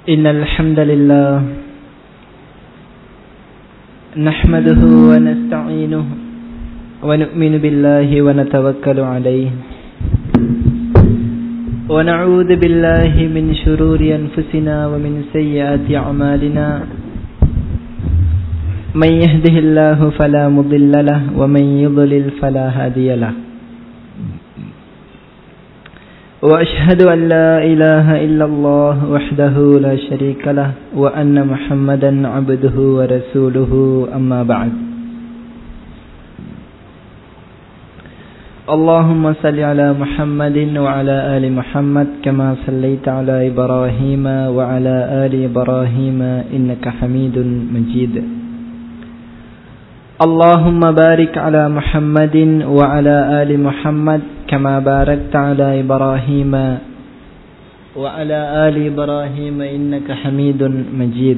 إن الحمد لله نحمده ونستعينه ونؤمن بالله ونتوكل عليه ونعوذ بالله من شرور أنفسنا ومن سيئات أعمالنا من يهده الله فلا مضل له ومن يضلل فلا هادي له وأشهد أن لا إله إلا الله وحده لا شريك له وأن محمدا عبده ورسوله أما بعد اللهم صل على محمد وعلى آل محمد كما صليت على إبراهيم وعلى آل إبراهيم إنك حميد مجيد اللهم بارك على محمد وعلى آل محمد كما باركت على إبراهيم وعلى آل إبراهيم إنك حميد مجيد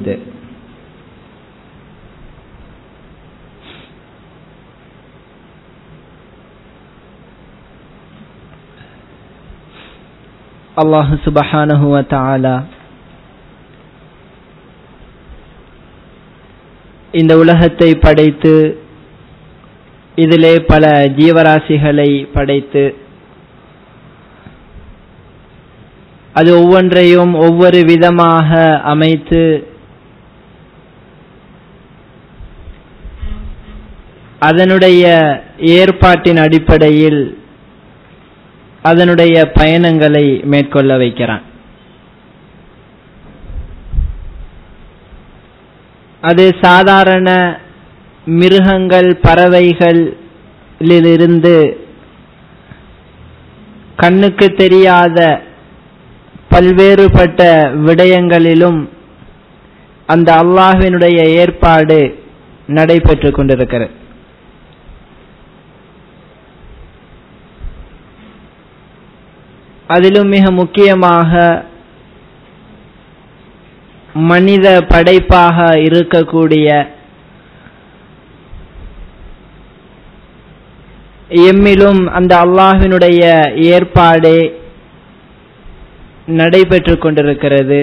அல்லாஹு சுபஹானஹு வ தஆலா இந்த உலகத்தை படைத்து இதிலே பல ஜீவராசிகளை படைத்து அது ஒவ்வொன்றையும் ஒவ்வொரு விதமாக அமைத்து அதனுடைய ஏற்பாட்டின் அடிப்படையில் அதனுடைய பயணங்களை மேற்கொள்ள வைக்கிறான் அது சாதாரண மிருகங்கள் பறவைகளிலிருந்து கண்ணுக்கு தெரியாத பல்வேறுபட்ட விடயங்களிலும் அந்த அல்லாஹினுடைய ஏற்பாடு நடைபெற்று கொண்டிருக்கிறது அதிலும் மிக முக்கியமாக மனித படைப்பாக இருக்கக்கூடிய எம்மிலும் அந்த அல்லாஹினுடைய ஏற்பாடு நடைபெற்று கொண்டிருக்கிறது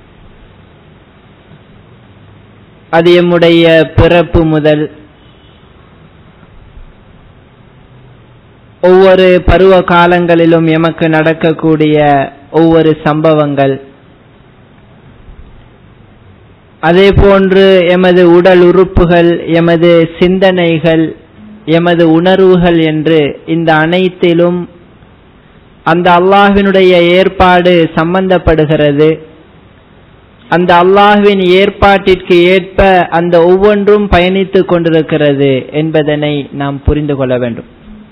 அது எம்முடைய பிறப்பு முதல் ஒவ்வொரு பருவ காலங்களிலும் எமக்கு நடக்கக்கூடிய ஒவ்வொரு சம்பவங்கள் அதே போன்று எமது உடல் உறுப்புகள் எமது சிந்தனைகள் எமது உணர்வுகள் என்று இந்த அனைத்திலும் அந்த அல்லாஹினுடைய ஏற்பாடு சம்பந்தப்படுகிறது அந்த அல்லாஹுவின் ஏற்பாட்டிற்கு ஏற்ப அந்த ஒவ்வொன்றும் பயணித்துக் கொண்டிருக்கிறது என்பதனை நாம் புரிந்து கொள்ள வேண்டும்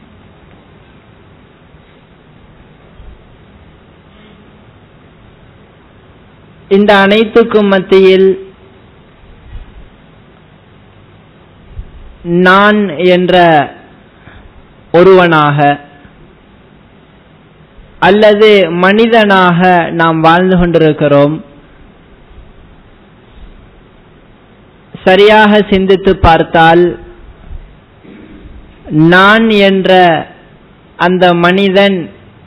இந்த அனைத்துக்கும் மத்தியில் நான் என்ற ஒருவனாக அல்லது மனிதனாக நாம் வாழ்ந்து கொண்டிருக்கிறோம் சரியாக சிந்தித்து பார்த்தால் நான் என்ற அந்த மனிதன்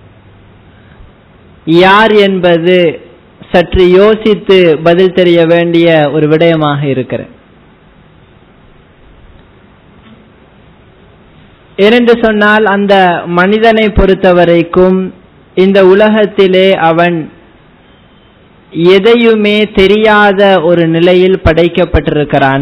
யார் என்பது சற்று யோசித்து பதில் தெரிய வேண்டிய ஒரு விடயமாக இருக்கிறது ஏனென்று சொன்னால் அந்த மனிதனை பொறுத்தவரைக்கும் இந்த உலகத்திலே அவன் எதையுமே தெரியாத ஒரு நிலையில் படைக்கப்பட்டிருக்கிறான்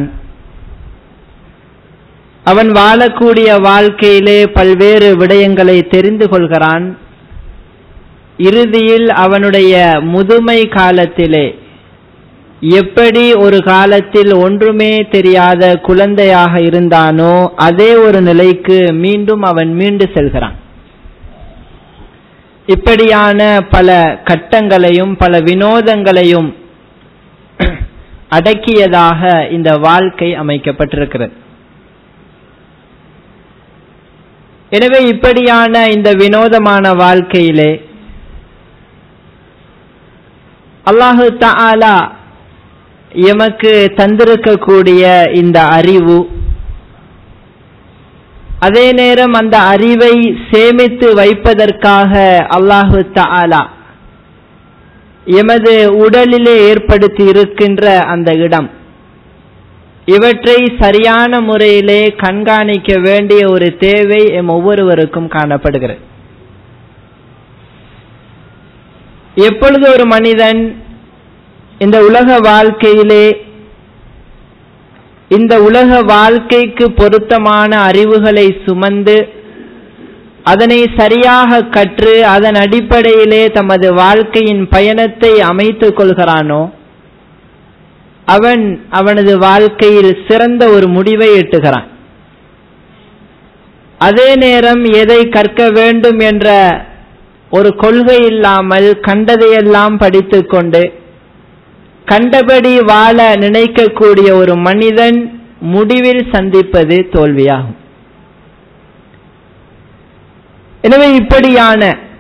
அவன் வாழக்கூடிய வாழ்க்கையிலே பல்வேறு விடயங்களை தெரிந்து கொள்கிறான் இறுதியில் அவனுடைய முதுமை காலத்திலே எப்படி ஒரு காலத்தில் ஒன்றுமே தெரியாத குழந்தையாக இருந்தானோ அதே ஒரு நிலைக்கு மீண்டும் அவன் மீண்டு செல்கிறான் இப்படியான பல கட்டங்களையும் பல வினோதங்களையும் அடக்கியதாக இந்த வாழ்க்கை அமைக்கப்பட்டிருக்கிறது எனவே இப்படியான இந்த வினோதமான வாழ்க்கையிலே அல்லாஹு தாலா எமக்கு தந்திருக்கக்கூடிய இந்த அறிவு அதே நேரம் அந்த அறிவை சேமித்து வைப்பதற்காக அல்லாஹு தஆலா எமது உடலிலே ஏற்படுத்தி இருக்கின்ற அந்த இடம் இவற்றை சரியான முறையிலே கண்காணிக்க வேண்டிய ஒரு தேவை எம் ஒவ்வொருவருக்கும் காணப்படுகிறது எப்பொழுது ஒரு மனிதன் இந்த உலக வாழ்க்கையிலே இந்த உலக வாழ்க்கைக்கு பொருத்தமான அறிவுகளை சுமந்து அதனை சரியாக கற்று அதன் அடிப்படையிலே தமது வாழ்க்கையின் பயணத்தை அமைத்துக் கொள்கிறானோ அவன் அவனது வாழ்க்கையில் சிறந்த ஒரு முடிவை எட்டுகிறான் அதே நேரம் எதை கற்க வேண்டும் என்ற ஒரு கொள்கை இல்லாமல் கண்டதையெல்லாம் படித்துக்கொண்டு கண்டபடி வாழ நினைக்கக்கூடிய ஒரு மனிதன் முடிவில் சந்திப்பது தோல்வியாகும் எனவே இப்படியான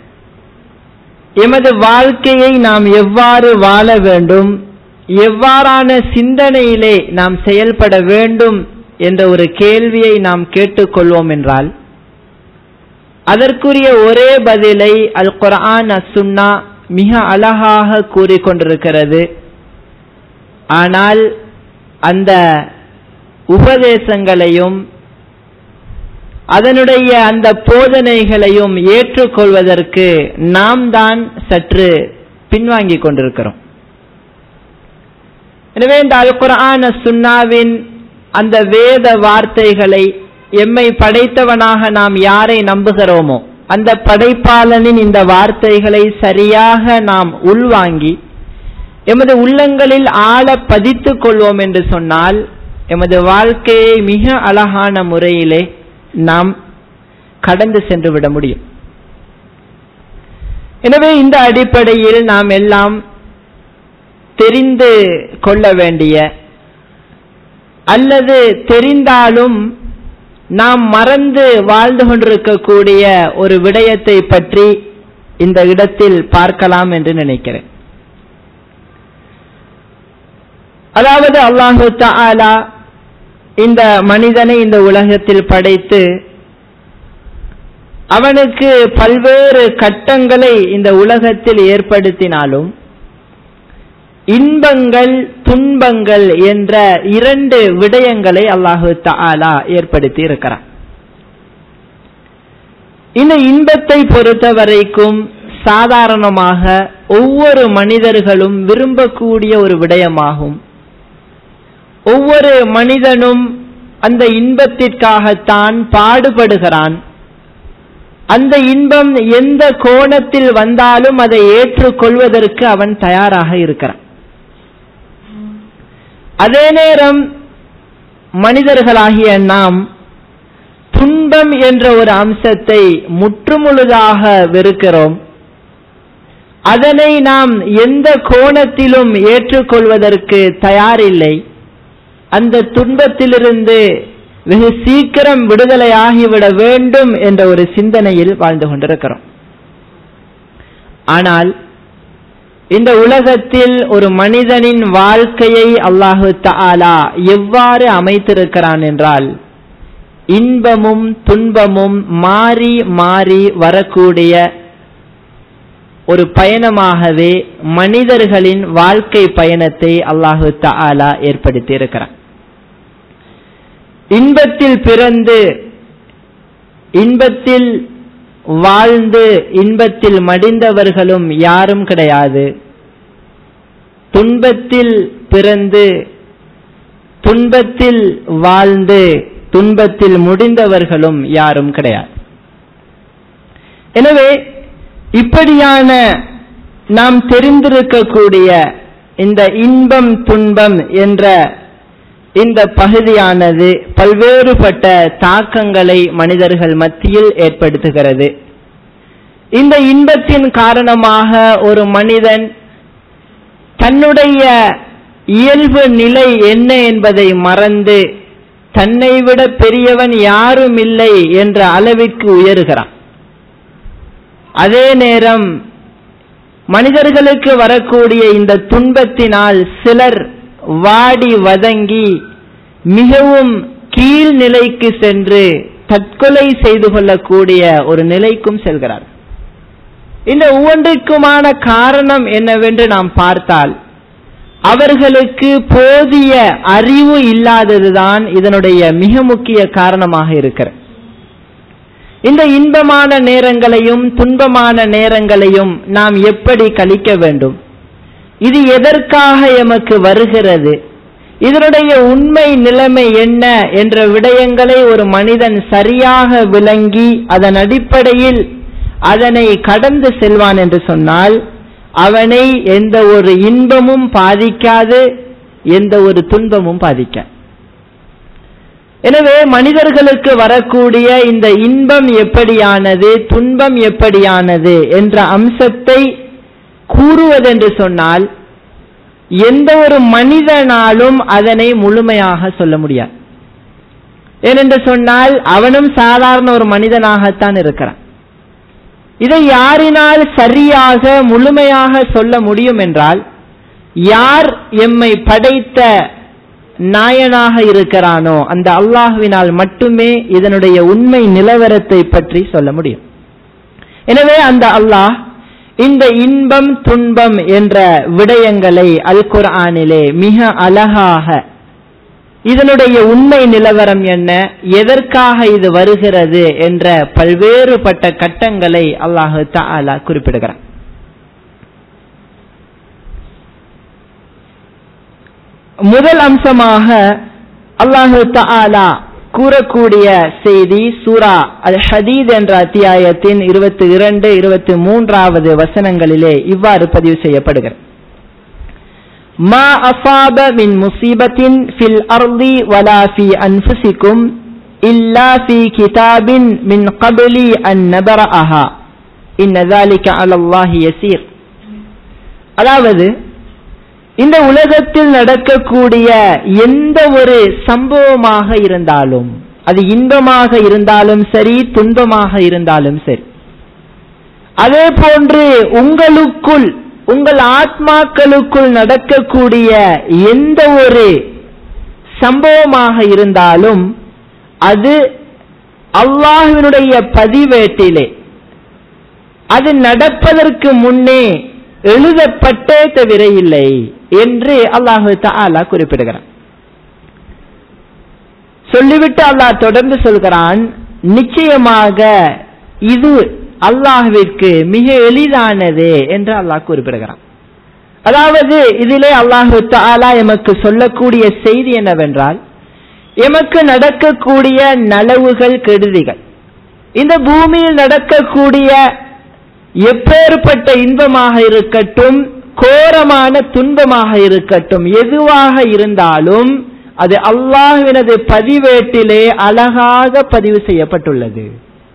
எமது வாழ்க்கையை நாம் எவ்வாறு வாழ வேண்டும் எவ்வாறான சிந்தனையிலே நாம் செயல்பட வேண்டும் என்ற ஒரு கேள்வியை நாம் கேட்டுக்கொள்வோம் என்றால் அதற்குரிய ஒரே பதிலை அல் குர்ஆன் அசுன்னா மிக அழகாக கூறிக்கொண்டிருக்கிறது ஆனால் அந்த உபதேசங்களையும் அதனுடைய அந்த போதனைகளையும் ஏற்றுக்கொள்வதற்கு நாம் தான் சற்று பின்வாங்கிக் கொண்டிருக்கிறோம் எனவே இந்த அல் குர்ஆன் சுன்னாவின் அந்த வேத வார்த்தைகளை எம்மை படைத்தவனாக நாம் யாரை நம்புகிறோமோ அந்த படைப்பாளனின் இந்த வார்த்தைகளை சரியாக நாம் உள்வாங்கி எமது உள்ளங்களில் ஆழ பதித்துக் கொள்வோம் என்று சொன்னால் எமது வாழ்க்கையை மிக அழகான முறையிலே நாம் கடந்து சென்று விட முடியும் எனவே இந்த அடிப்படையில் நாம் எல்லாம் தெரிந்து கொள்ள வேண்டிய அல்லது தெரிந்தாலும் நாம் மறந்து வாழ்ந்து கொண்டிருக்கக்கூடிய ஒரு விடயத்தை பற்றி இந்த இடத்தில் பார்க்கலாம் என்று நினைக்கிறேன் அதாவது அல்லாஹு தாலா இந்த மனிதனை இந்த உலகத்தில் படைத்து அவனுக்கு பல்வேறு கட்டங்களை இந்த உலகத்தில் ஏற்படுத்தினாலும் இன்பங்கள் துன்பங்கள் என்ற இரண்டு விடயங்களை அல்லாஹு தாலா ஏற்படுத்தி இருக்கிறான் இந்த இன்பத்தை பொறுத்த வரைக்கும் சாதாரணமாக ஒவ்வொரு மனிதர்களும் விரும்பக்கூடிய ஒரு விடயமாகும் ஒவ்வொரு மனிதனும் அந்த இன்பத்திற்காகத்தான் பாடுபடுகிறான் அந்த இன்பம் எந்த கோணத்தில் வந்தாலும் அதை ஏற்றுக்கொள்வதற்கு அவன் தயாராக இருக்கிறான் அதே நேரம் மனிதர்களாகிய நாம் துன்பம் என்ற ஒரு அம்சத்தை முற்றுமுழுதாக வெறுக்கிறோம் அதனை நாம் எந்த கோணத்திலும் ஏற்றுக்கொள்வதற்கு தயாரில்லை அந்த துன்பத்திலிருந்து வெகு சீக்கிரம் விடுதலையாகிவிட வேண்டும் என்ற ஒரு சிந்தனையில் வாழ்ந்து கொண்டிருக்கிறோம் ஆனால் இந்த உலகத்தில் ஒரு மனிதனின் வாழ்க்கையை அல்லாஹு தாலா எவ்வாறு அமைத்திருக்கிறான் என்றால் இன்பமும் துன்பமும் மாறி மாறி வரக்கூடிய ஒரு பயணமாகவே மனிதர்களின் வாழ்க்கை பயணத்தை அல்லாஹு தாலா ஏற்படுத்தி இருக்கிறான் இன்பத்தில் பிறந்து இன்பத்தில் வாழ்ந்து இன்பத்தில் மடிந்தவர்களும் யாரும் கிடையாது துன்பத்தில் பிறந்து துன்பத்தில் வாழ்ந்து துன்பத்தில் முடிந்தவர்களும் யாரும் கிடையாது எனவே இப்படியான நாம் தெரிந்திருக்கக்கூடிய இந்த இன்பம் துன்பம் என்ற இந்த பகுதியானது பல்வேறுபட்ட தாக்கங்களை மனிதர்கள் மத்தியில் ஏற்படுத்துகிறது இந்த இன்பத்தின் காரணமாக ஒரு மனிதன் தன்னுடைய இயல்பு நிலை என்ன என்பதை மறந்து தன்னை விட பெரியவன் யாரும் இல்லை என்ற அளவிற்கு உயர்கிறான் அதே நேரம் மனிதர்களுக்கு வரக்கூடிய இந்த துன்பத்தினால் சிலர் வாடி வதங்கி மிகவும் கீழ் நிலைக்கு சென்று தற்கொலை செய்து கொள்ளக்கூடிய ஒரு நிலைக்கும் செல்கிறார் இந்த ஒவ்வொன்றிற்குமான காரணம் என்னவென்று நாம் பார்த்தால் அவர்களுக்கு போதிய அறிவு இல்லாததுதான் இதனுடைய மிக முக்கிய காரணமாக இருக்கிறது இந்த இன்பமான நேரங்களையும் துன்பமான நேரங்களையும் நாம் எப்படி கழிக்க வேண்டும் இது எதற்காக எமக்கு வருகிறது இதனுடைய உண்மை நிலைமை என்ன என்ற விடயங்களை ஒரு மனிதன் சரியாக விளங்கி அதன் அடிப்படையில் அதனை கடந்து செல்வான் என்று சொன்னால் அவனை எந்த ஒரு இன்பமும் பாதிக்காது எந்த ஒரு துன்பமும் பாதிக்க எனவே மனிதர்களுக்கு வரக்கூடிய இந்த இன்பம் எப்படியானது துன்பம் எப்படியானது என்ற அம்சத்தை கூறுவதென்று சொன்னால் எந்த ஒரு மனிதனாலும் அதனை முழுமையாக சொல்ல முடியாது ஏனென்று சொன்னால் அவனும் சாதாரண ஒரு மனிதனாகத்தான் இருக்கிறான் இதை யாரினால் சரியாக முழுமையாக சொல்ல முடியும் என்றால் யார் எம்மை படைத்த நாயனாக இருக்கிறானோ அந்த அல்லாஹுவினால் மட்டுமே இதனுடைய உண்மை நிலவரத்தை பற்றி சொல்ல முடியும் எனவே அந்த அல்லாஹ் இந்த இன்பம் துன்பம் என்ற விடயங்களை அல் குர்ஆனிலே மிக அழகாக இதனுடைய உண்மை நிலவரம் என்ன எதற்காக இது வருகிறது என்ற பல்வேறுபட்ட கட்டங்களை அல்லாஹு தாலா குறிப்பிடுகிறார் முதல் அம்சமாக அல்லாஹு தாலா கூறக்கூடிய செய்தி சூரா அல் ஹதீத் என்ற அத்தியாயத்தின் இருபத்தி இரண்டு இருபத்தி மூன்றாவது வசனங்களிலே இவ்வாறு பதிவு செய்யப்படுகிறது ما أصاب من مصيبة في الأرض ولا في أنفسكم إلا في كتاب من قبل أن نبرأها إن ذلك على الله يسير அதாவது இந்த உலகத்தில் நடக்கக்கூடிய எந்த ஒரு சம்பவமாக இருந்தாலும் அது இன்பமாக இருந்தாலும் சரி துன்பமாக இருந்தாலும் சரி அதே போன்று உங்களுக்குள் உங்கள் ஆத்மாக்களுக்குள் நடக்கக்கூடிய எந்த ஒரு சம்பவமாக இருந்தாலும் அது அல்லாஹினுடைய பதிவேட்டிலே அது நடப்பதற்கு முன்னே எழுதப்பட்டே தவிர இல்லை என்று அல்லாஹு தாலா குறிப்பிடுகிறான் சொல்லிவிட்டு அல்லாஹ் தொடர்ந்து சொல்கிறான் நிச்சயமாக இது அல்லாஹ்விற்கு மிக எளிதானது என்று அல்லாஹ் குறிப்பிடுகிறான் அதாவது இதிலே அல்லாஹு தாலா எமக்கு சொல்லக்கூடிய செய்தி என்னவென்றால் எமக்கு நடக்கக்கூடிய நலவுகள் கெடுதிகள் இந்த பூமியில் நடக்கக்கூடிய எப்பேற்பட்ட இன்பமாக இருக்கட்டும் கோரமான துன்பமாக இருக்கட்டும் எதுவாக இருந்தாலும் அது அல்லாஹுவினது பதிவேட்டிலே அழகாக பதிவு செய்யப்பட்டுள்ளது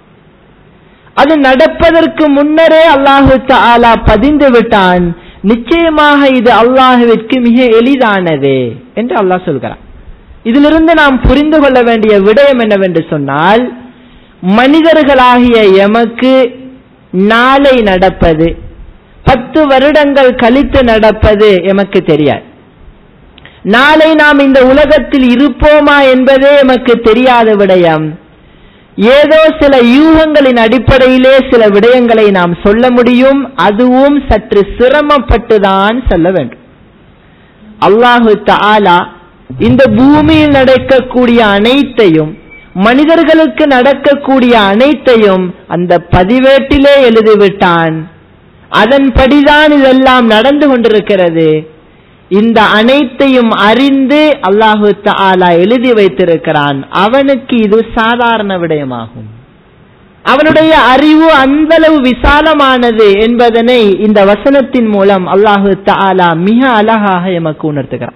அது நடப்பதற்கு முன்னரே அல்லாஹு தாலா பதிந்து விட்டான் நிச்சயமாக இது அல்லாஹுவிற்கு மிக எளிதானது என்று அல்லாஹ் சொல்கிறான் இதிலிருந்து நாம் புரிந்து கொள்ள வேண்டிய விடயம் என்னவென்று சொன்னால் மனிதர்களாகிய எமக்கு நாளை நடப்பது பத்து வருடங்கள் கழித்து நடப்பது எமக்கு தெரியாது நாளை நாம் இந்த உலகத்தில் இருப்போமா என்பதே எமக்கு தெரியாத விடயம் ஏதோ சில யூகங்களின் அடிப்படையிலே சில விடயங்களை நாம் சொல்ல முடியும் அதுவும் சற்று சிரமப்பட்டுதான் சொல்ல வேண்டும் அல்லாஹு தாலா இந்த பூமியில் நடக்கக்கூடிய அனைத்தையும் மனிதர்களுக்கு நடக்கக்கூடிய அனைத்தையும் அந்த பதிவேட்டிலே எழுதிவிட்டான் அதன்படிதான் இதெல்லாம் நடந்து கொண்டிருக்கிறது இந்த அனைத்தையும் அறிந்து அல்லாஹு தாலா எழுதி வைத்திருக்கிறான் அவனுக்கு இது சாதாரண விடயமாகும் அவனுடைய அறிவு அந்தளவு விசாலமானது என்பதனை இந்த வசனத்தின் மூலம் அல்லாஹு தாலா மிக அழகாக எமக்கு உணர்த்துகிறான்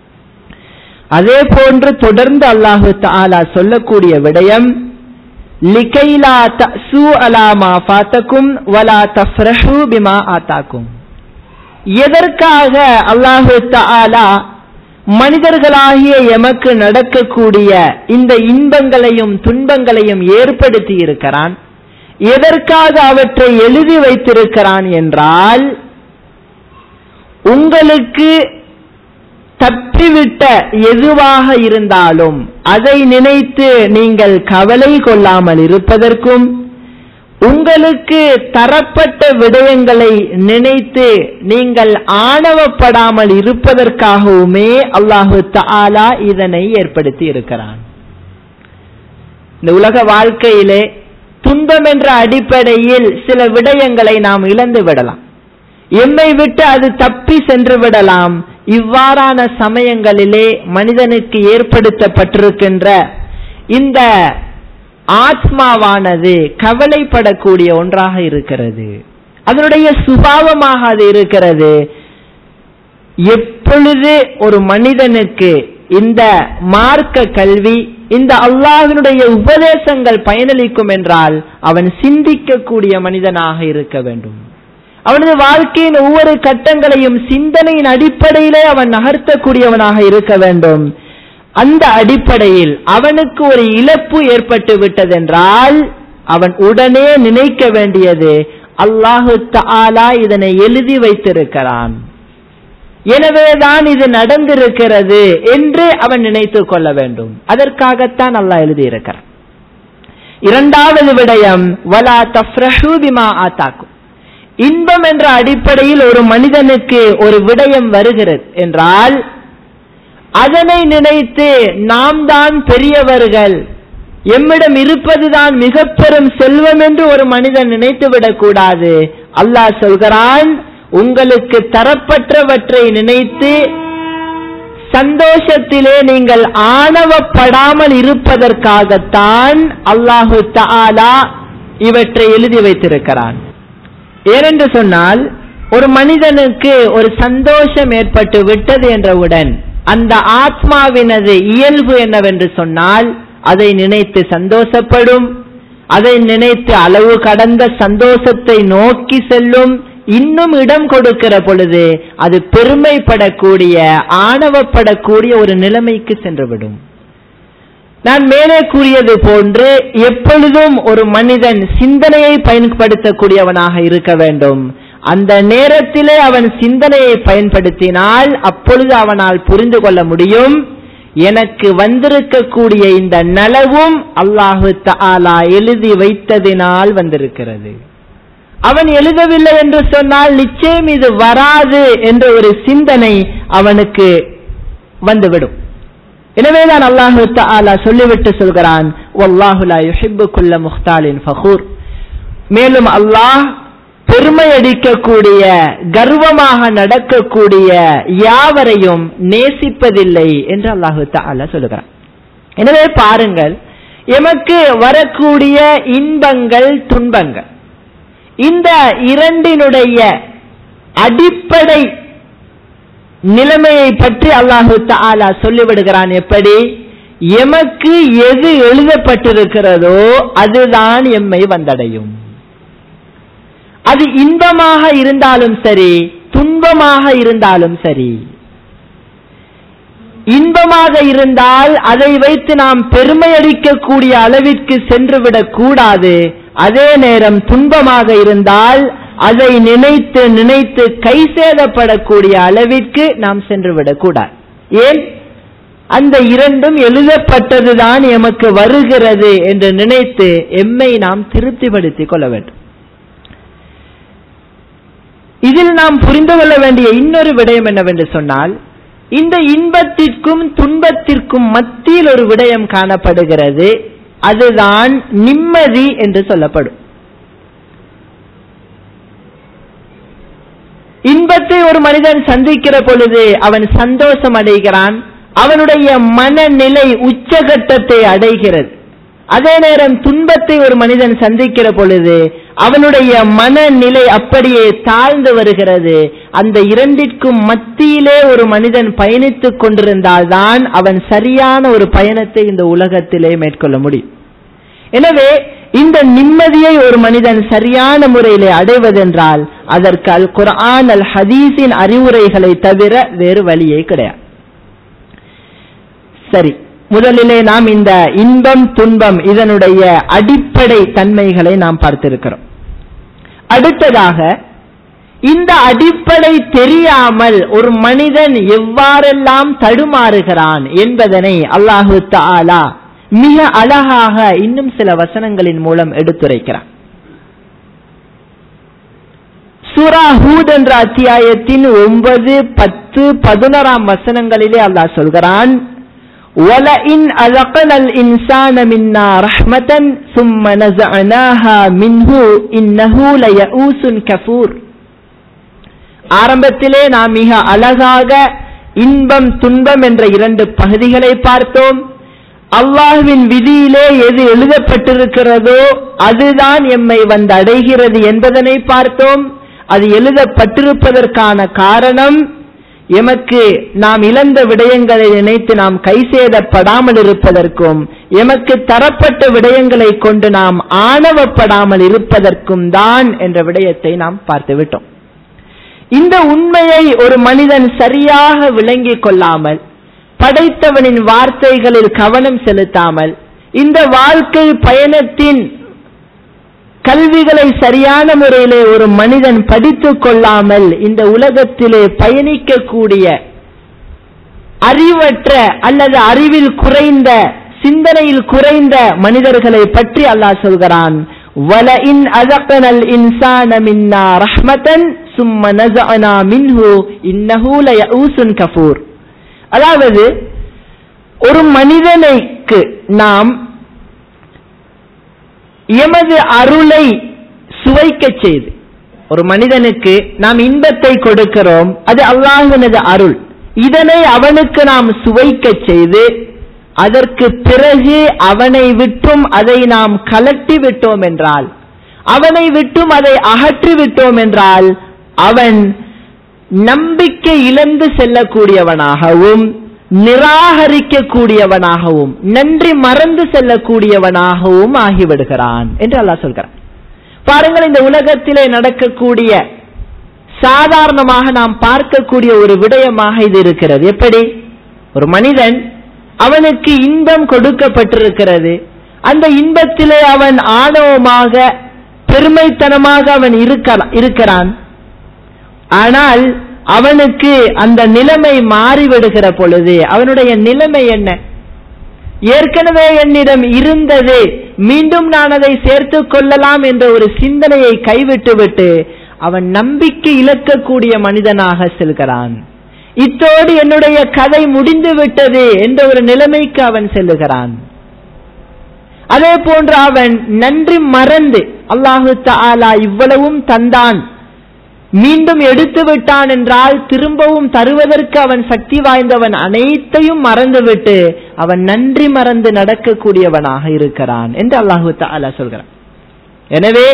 அதே போன்று தொடர்ந்து அல்லாஹு தாலா சொல்லக்கூடிய விடயம் லிகைலா தசு அலாமா ஃபாத்தக்கும் வலா தஃப்ரஹு பிமா ஆத்தாக்கும் எதற்காக அல்லாஹு தாலா மனிதர்களாகிய எமக்கு நடக்கக்கூடிய இந்த இன்பங்களையும் துன்பங்களையும் ஏற்படுத்தி இருக்கிறான் எதற்காக அவற்றை எழுதி வைத்திருக்கிறான் என்றால் உங்களுக்கு தப்பிவிட்ட எதுவாக இருந்தாலும் அதை நினைத்து நீங்கள் கவலை கொள்ளாமல் இருப்பதற்கும் உங்களுக்கு தரப்பட்ட விடயங்களை நினைத்து நீங்கள் ஆணவப்படாமல் இருப்பதற்காகவுமே அல்லாஹு தாலா இதனை ஏற்படுத்தி இருக்கிறான் இந்த உலக வாழ்க்கையிலே துன்பம் என்ற அடிப்படையில் சில விடயங்களை நாம் இழந்து விடலாம் எம்மை விட்டு அது தப்பி சென்று விடலாம் இவ்வாறான சமயங்களிலே மனிதனுக்கு ஏற்படுத்தப்பட்டிருக்கின்ற இந்த ஆத்மாவானது கவலைப்படக்கூடிய ஒன்றாக இருக்கிறது அதனுடைய சுபாவமாக அது இருக்கிறது எப்பொழுது ஒரு மனிதனுக்கு இந்த மார்க்க கல்வி இந்த அல்லாஹினுடைய உபதேசங்கள் பயனளிக்கும் என்றால் அவன் சிந்திக்கக்கூடிய மனிதனாக இருக்க வேண்டும் அவனது வாழ்க்கையின் ஒவ்வொரு கட்டங்களையும் சிந்தனையின் அடிப்படையிலே அவன் நகர்த்தக்கூடியவனாக இருக்க வேண்டும் அந்த அடிப்படையில் அவனுக்கு ஒரு இழப்பு ஏற்பட்டு விட்டதென்றால் அவன் உடனே நினைக்க வேண்டியது அல்லாஹு தாலா இதனை எழுதி வைத்திருக்கிறான் எனவேதான் இது நடந்திருக்கிறது என்று அவன் நினைத்துக் கொள்ள வேண்டும் அதற்காகத்தான் அல்லாஹ் எழுதியிருக்கிறான் இரண்டாவது விடயம் வலா தஃப்ரஹு பிமா ஆத்தாக்கும் இன்பம் என்ற அடிப்படையில் ஒரு மனிதனுக்கு ஒரு விடயம் வருகிறது என்றால் அதனை நினைத்து நாம் தான் பெரியவர்கள் எம்மிடம் இருப்பதுதான் மிக பெரும் செல்வம் என்று ஒரு மனிதன் நினைத்து விடக்கூடாது அல்லாஹ் சொல்கிறான் உங்களுக்கு தரப்பட்டவற்றை நினைத்து சந்தோஷத்திலே நீங்கள் ஆணவப்படாமல் இருப்பதற்காகத்தான் அல்லாஹு தாலா இவற்றை எழுதி வைத்திருக்கிறான் ஏனென்று சொன்னால் ஒரு மனிதனுக்கு ஒரு சந்தோஷம் ஏற்பட்டு விட்டது என்றவுடன் அந்த ஆத்மாவினது இயல்பு என்னவென்று சொன்னால் அதை நினைத்து சந்தோஷப்படும் அதை நினைத்து அளவு கடந்த சந்தோஷத்தை நோக்கி செல்லும் இன்னும் இடம் கொடுக்கிற பொழுது அது பெருமைப்படக்கூடிய ஆணவப்படக்கூடிய ஒரு நிலைமைக்கு சென்றுவிடும் நான் மேலே கூறியது போன்று எப்பொழுதும் ஒரு மனிதன் சிந்தனையை பயன்படுத்தக்கூடியவனாக இருக்க வேண்டும் அந்த நேரத்திலே அவன் சிந்தனையை பயன்படுத்தினால் அப்பொழுது அவனால் புரிந்து கொள்ள முடியும் எனக்கு வந்திருக்கக்கூடிய இந்த நலவும் அல்லாஹு தாலா எழுதி வைத்ததினால் வந்திருக்கிறது அவன் எழுதவில்லை என்று சொன்னால் நிச்சயம் இது வராது என்ற ஒரு சிந்தனை அவனுக்கு வந்துவிடும் எனவேதான் அல்லாஹு தாலா சொல்லிவிட்டு சொல்கிறான் வல்லாஹுலா யுஹிப்பு குல்ல முஹ்தாலின் ஃபஹூர் மேலும் அல்லாஹ் பெருமை அடிக்கக்கூடிய கர்வமாக நடக்கக்கூடிய யாவரையும் நேசிப்பதில்லை என்று அல்லாஹு தாலா சொல்லுகிறான் எனவே பாருங்கள் எமக்கு வரக்கூடிய இன்பங்கள் துன்பங்கள் இந்த இரண்டினுடைய அடிப்படை நிலைமையை பற்றி அல்லாஹு தாலா சொல்லிவிடுகிறான் எப்படி எமக்கு எது எழுதப்பட்டிருக்கிறதோ அதுதான் எம்மை வந்தடையும் அது இன்பமாக இருந்தாலும் சரி துன்பமாக இருந்தாலும் சரி இன்பமாக இருந்தால் அதை வைத்து நாம் பெருமை அடிக்கக்கூடிய அளவிற்கு சென்றுவிடக் கூடாது அதே நேரம் துன்பமாக இருந்தால் அதை நினைத்து நினைத்து கை சேதப்படக்கூடிய அளவிற்கு நாம் சென்றுவிடக் கூடாது ஏன் அந்த இரண்டும் எழுதப்பட்டதுதான் எமக்கு வருகிறது என்று நினைத்து எம்மை நாம் திருப்திப்படுத்திக் கொள்ள வேண்டும் இதில் நாம் புரிந்து கொள்ள வேண்டிய இன்னொரு விடயம் என்னவென்று சொன்னால் இந்த இன்பத்திற்கும் துன்பத்திற்கும் மத்தியில் ஒரு விடயம் காணப்படுகிறது அதுதான் நிம்மதி என்று சொல்லப்படும் இன்பத்தை ஒரு மனிதன் சந்திக்கிற பொழுது அவன் சந்தோஷம் அடைகிறான் அவனுடைய மனநிலை உச்சகட்டத்தை அடைகிறது அதே நேரம் துன்பத்தை ஒரு மனிதன் சந்திக்கிற பொழுது அவனுடைய மனநிலை அப்படியே தாழ்ந்து வருகிறது அந்த இரண்டிற்கும் மத்தியிலே ஒரு மனிதன் பயணித்துக் கொண்டிருந்தால்தான் அவன் சரியான ஒரு பயணத்தை இந்த உலகத்திலே மேற்கொள்ள முடியும் எனவே இந்த நிம்மதியை ஒரு மனிதன் சரியான முறையிலே அடைவதென்றால் அதற்கு அல் குர்ஆன் அல் ஹதீஸின் அறிவுரைகளை தவிர வேறு வழியே கிடையாது சரி முதலிலே நாம் இந்த இன்பம் துன்பம் இதனுடைய அடிப்படை தன்மைகளை நாம் பார்த்திருக்கிறோம் அடுத்ததாக இந்த அடிப்படை தெரியாமல் ஒரு மனிதன் எவ்வாறெல்லாம் தடுமாறுகிறான் என்பதனை அல்லாஹு தாலா மிக அழகாக இன்னும் சில வசனங்களின் மூலம் எடுத்துரைக்கிறான் சூரா ஹூத் என்ற அத்தியாயத்தின் ஒன்பது பத்து பதினோராம் வசனங்களிலே அல்லாஹ் சொல்கிறான் وَلَئِنْ أَذَقْنَا الْإِنسَانَ مِنَّا رَحْمَةً ثُمَّ نَزَعْنَاهَا مِنْهُ إِنَّهُ لَيَئُوسٌ كَفُورٌ ஆரம்பத்திலே நாம் மிக அழகாக இன்பம் துன்பம் என்ற இரண்டு பகுதிகளை பார்த்தோம் அல்லாஹ்வின் விதியிலே எது எழுதப்பட்டிருக்கிறதோ அதுதான் எம்மை வந்து அடைகிறது என்பதனை பார்த்தோம் அது எழுதப்பட்டிருப்பதற்கான காரணம் எமக்கு நாம் இழந்த விடயங்களை நினைத்து நாம் கை சேதப்படாமல் இருப்பதற்கும் எமக்கு தரப்பட்ட விடயங்களை கொண்டு நாம் ஆணவப்படாமல் இருப்பதற்கும் தான் என்ற விடயத்தை நாம் பார்த்து விட்டோம் இந்த உண்மையை ஒரு மனிதன் சரியாக விளங்கிக் கொள்ளாமல் படைத்தவனின் வார்த்தைகளில் கவனம் செலுத்தாமல் இந்த வாழ்க்கை பயணத்தின் கல்விகளை சரியான முறையிலே ஒரு மனிதன் படித்துக் கொள்ளாமல் இந்த உலகத்திலே பயணிக்கக்கூடிய அறிவற்ற அல்லது அறிவில் குறைந்த சிந்தனையில் குறைந்த மனிதர்களை பற்றி அல்லாஹ் சொல்கிறான் وَلَئِنْ أَذَقْنَا الْإِنسَانَ مِنَّا رَحْمَةً ثُمَّ نَزَعْنَا مِنْهُ إِنَّهُ لَيَئُوسٌ كَفُورٌ அதாவது ஒரு மனிதனுக்கு நாம் எமது அருளை சுவைக்கச் செய்து ஒரு மனிதனுக்கு நாம் இன்பத்தை கொடுக்கிறோம் அது அல்லாஹினது அருள் இதனை அவனுக்கு நாம் சுவைக்கச் செய்து அதற்கு பிறகு அவனை விட்டும் அதை நாம் கலட்டி விட்டோம் என்றால் அவனை விட்டும் அதை அகற்றி விட்டோம் என்றால் அவன் நம்பிக்கை இழந்து செல்லக்கூடியவனாகவும் நிராகரிக்கக்கூடியவனாகவும் நன்றி மறந்து செல்லக்கூடியவனாகவும் ஆகிவிடுகிறான் என்று அல்லாஹ் சொல்கிறான் பாருங்கள் இந்த உலகத்திலே நடக்கக்கூடிய சாதாரணமாக நாம் பார்க்கக்கூடிய ஒரு விடயமாக இது இருக்கிறது எப்படி ஒரு மனிதன் அவனுக்கு இன்பம் கொடுக்கப்பட்டிருக்கிறது அந்த இன்பத்திலே அவன் ஆணவமாக பெருமைத்தனமாக அவன் இருக்கிறான் ஆனால் அவனுக்கு அந்த நிலைமை மாறிவிடுகிற பொழுது அவனுடைய நிலைமை என்ன ஏற்கனவே என்னிடம் இருந்தது மீண்டும் நான் அதை சேர்த்து கொள்ளலாம் என்ற ஒரு சிந்தனையை கைவிட்டுவிட்டு அவன் நம்பிக்கை இழக்கக்கூடிய மனிதனாக செல்கிறான் இத்தோடு என்னுடைய கதை முடிந்து விட்டது என்ற ஒரு நிலைமைக்கு அவன் செல்லுகிறான் அதே போன்று அவன் நன்றி மறந்து அல்லாஹு தாலா இவ்வளவும் தந்தான் மீண்டும் எடுத்து விட்டான் என்றால் திரும்பவும் தருவதற்கு அவன் சக்தி வாய்ந்தவன் அனைத்தையும் மறந்துவிட்டு அவன் நன்றி மறந்து நடக்கக்கூடியவனாக இருக்கிறான் என்று அல்லாஹு தாலா சொல்கிறான் எனவே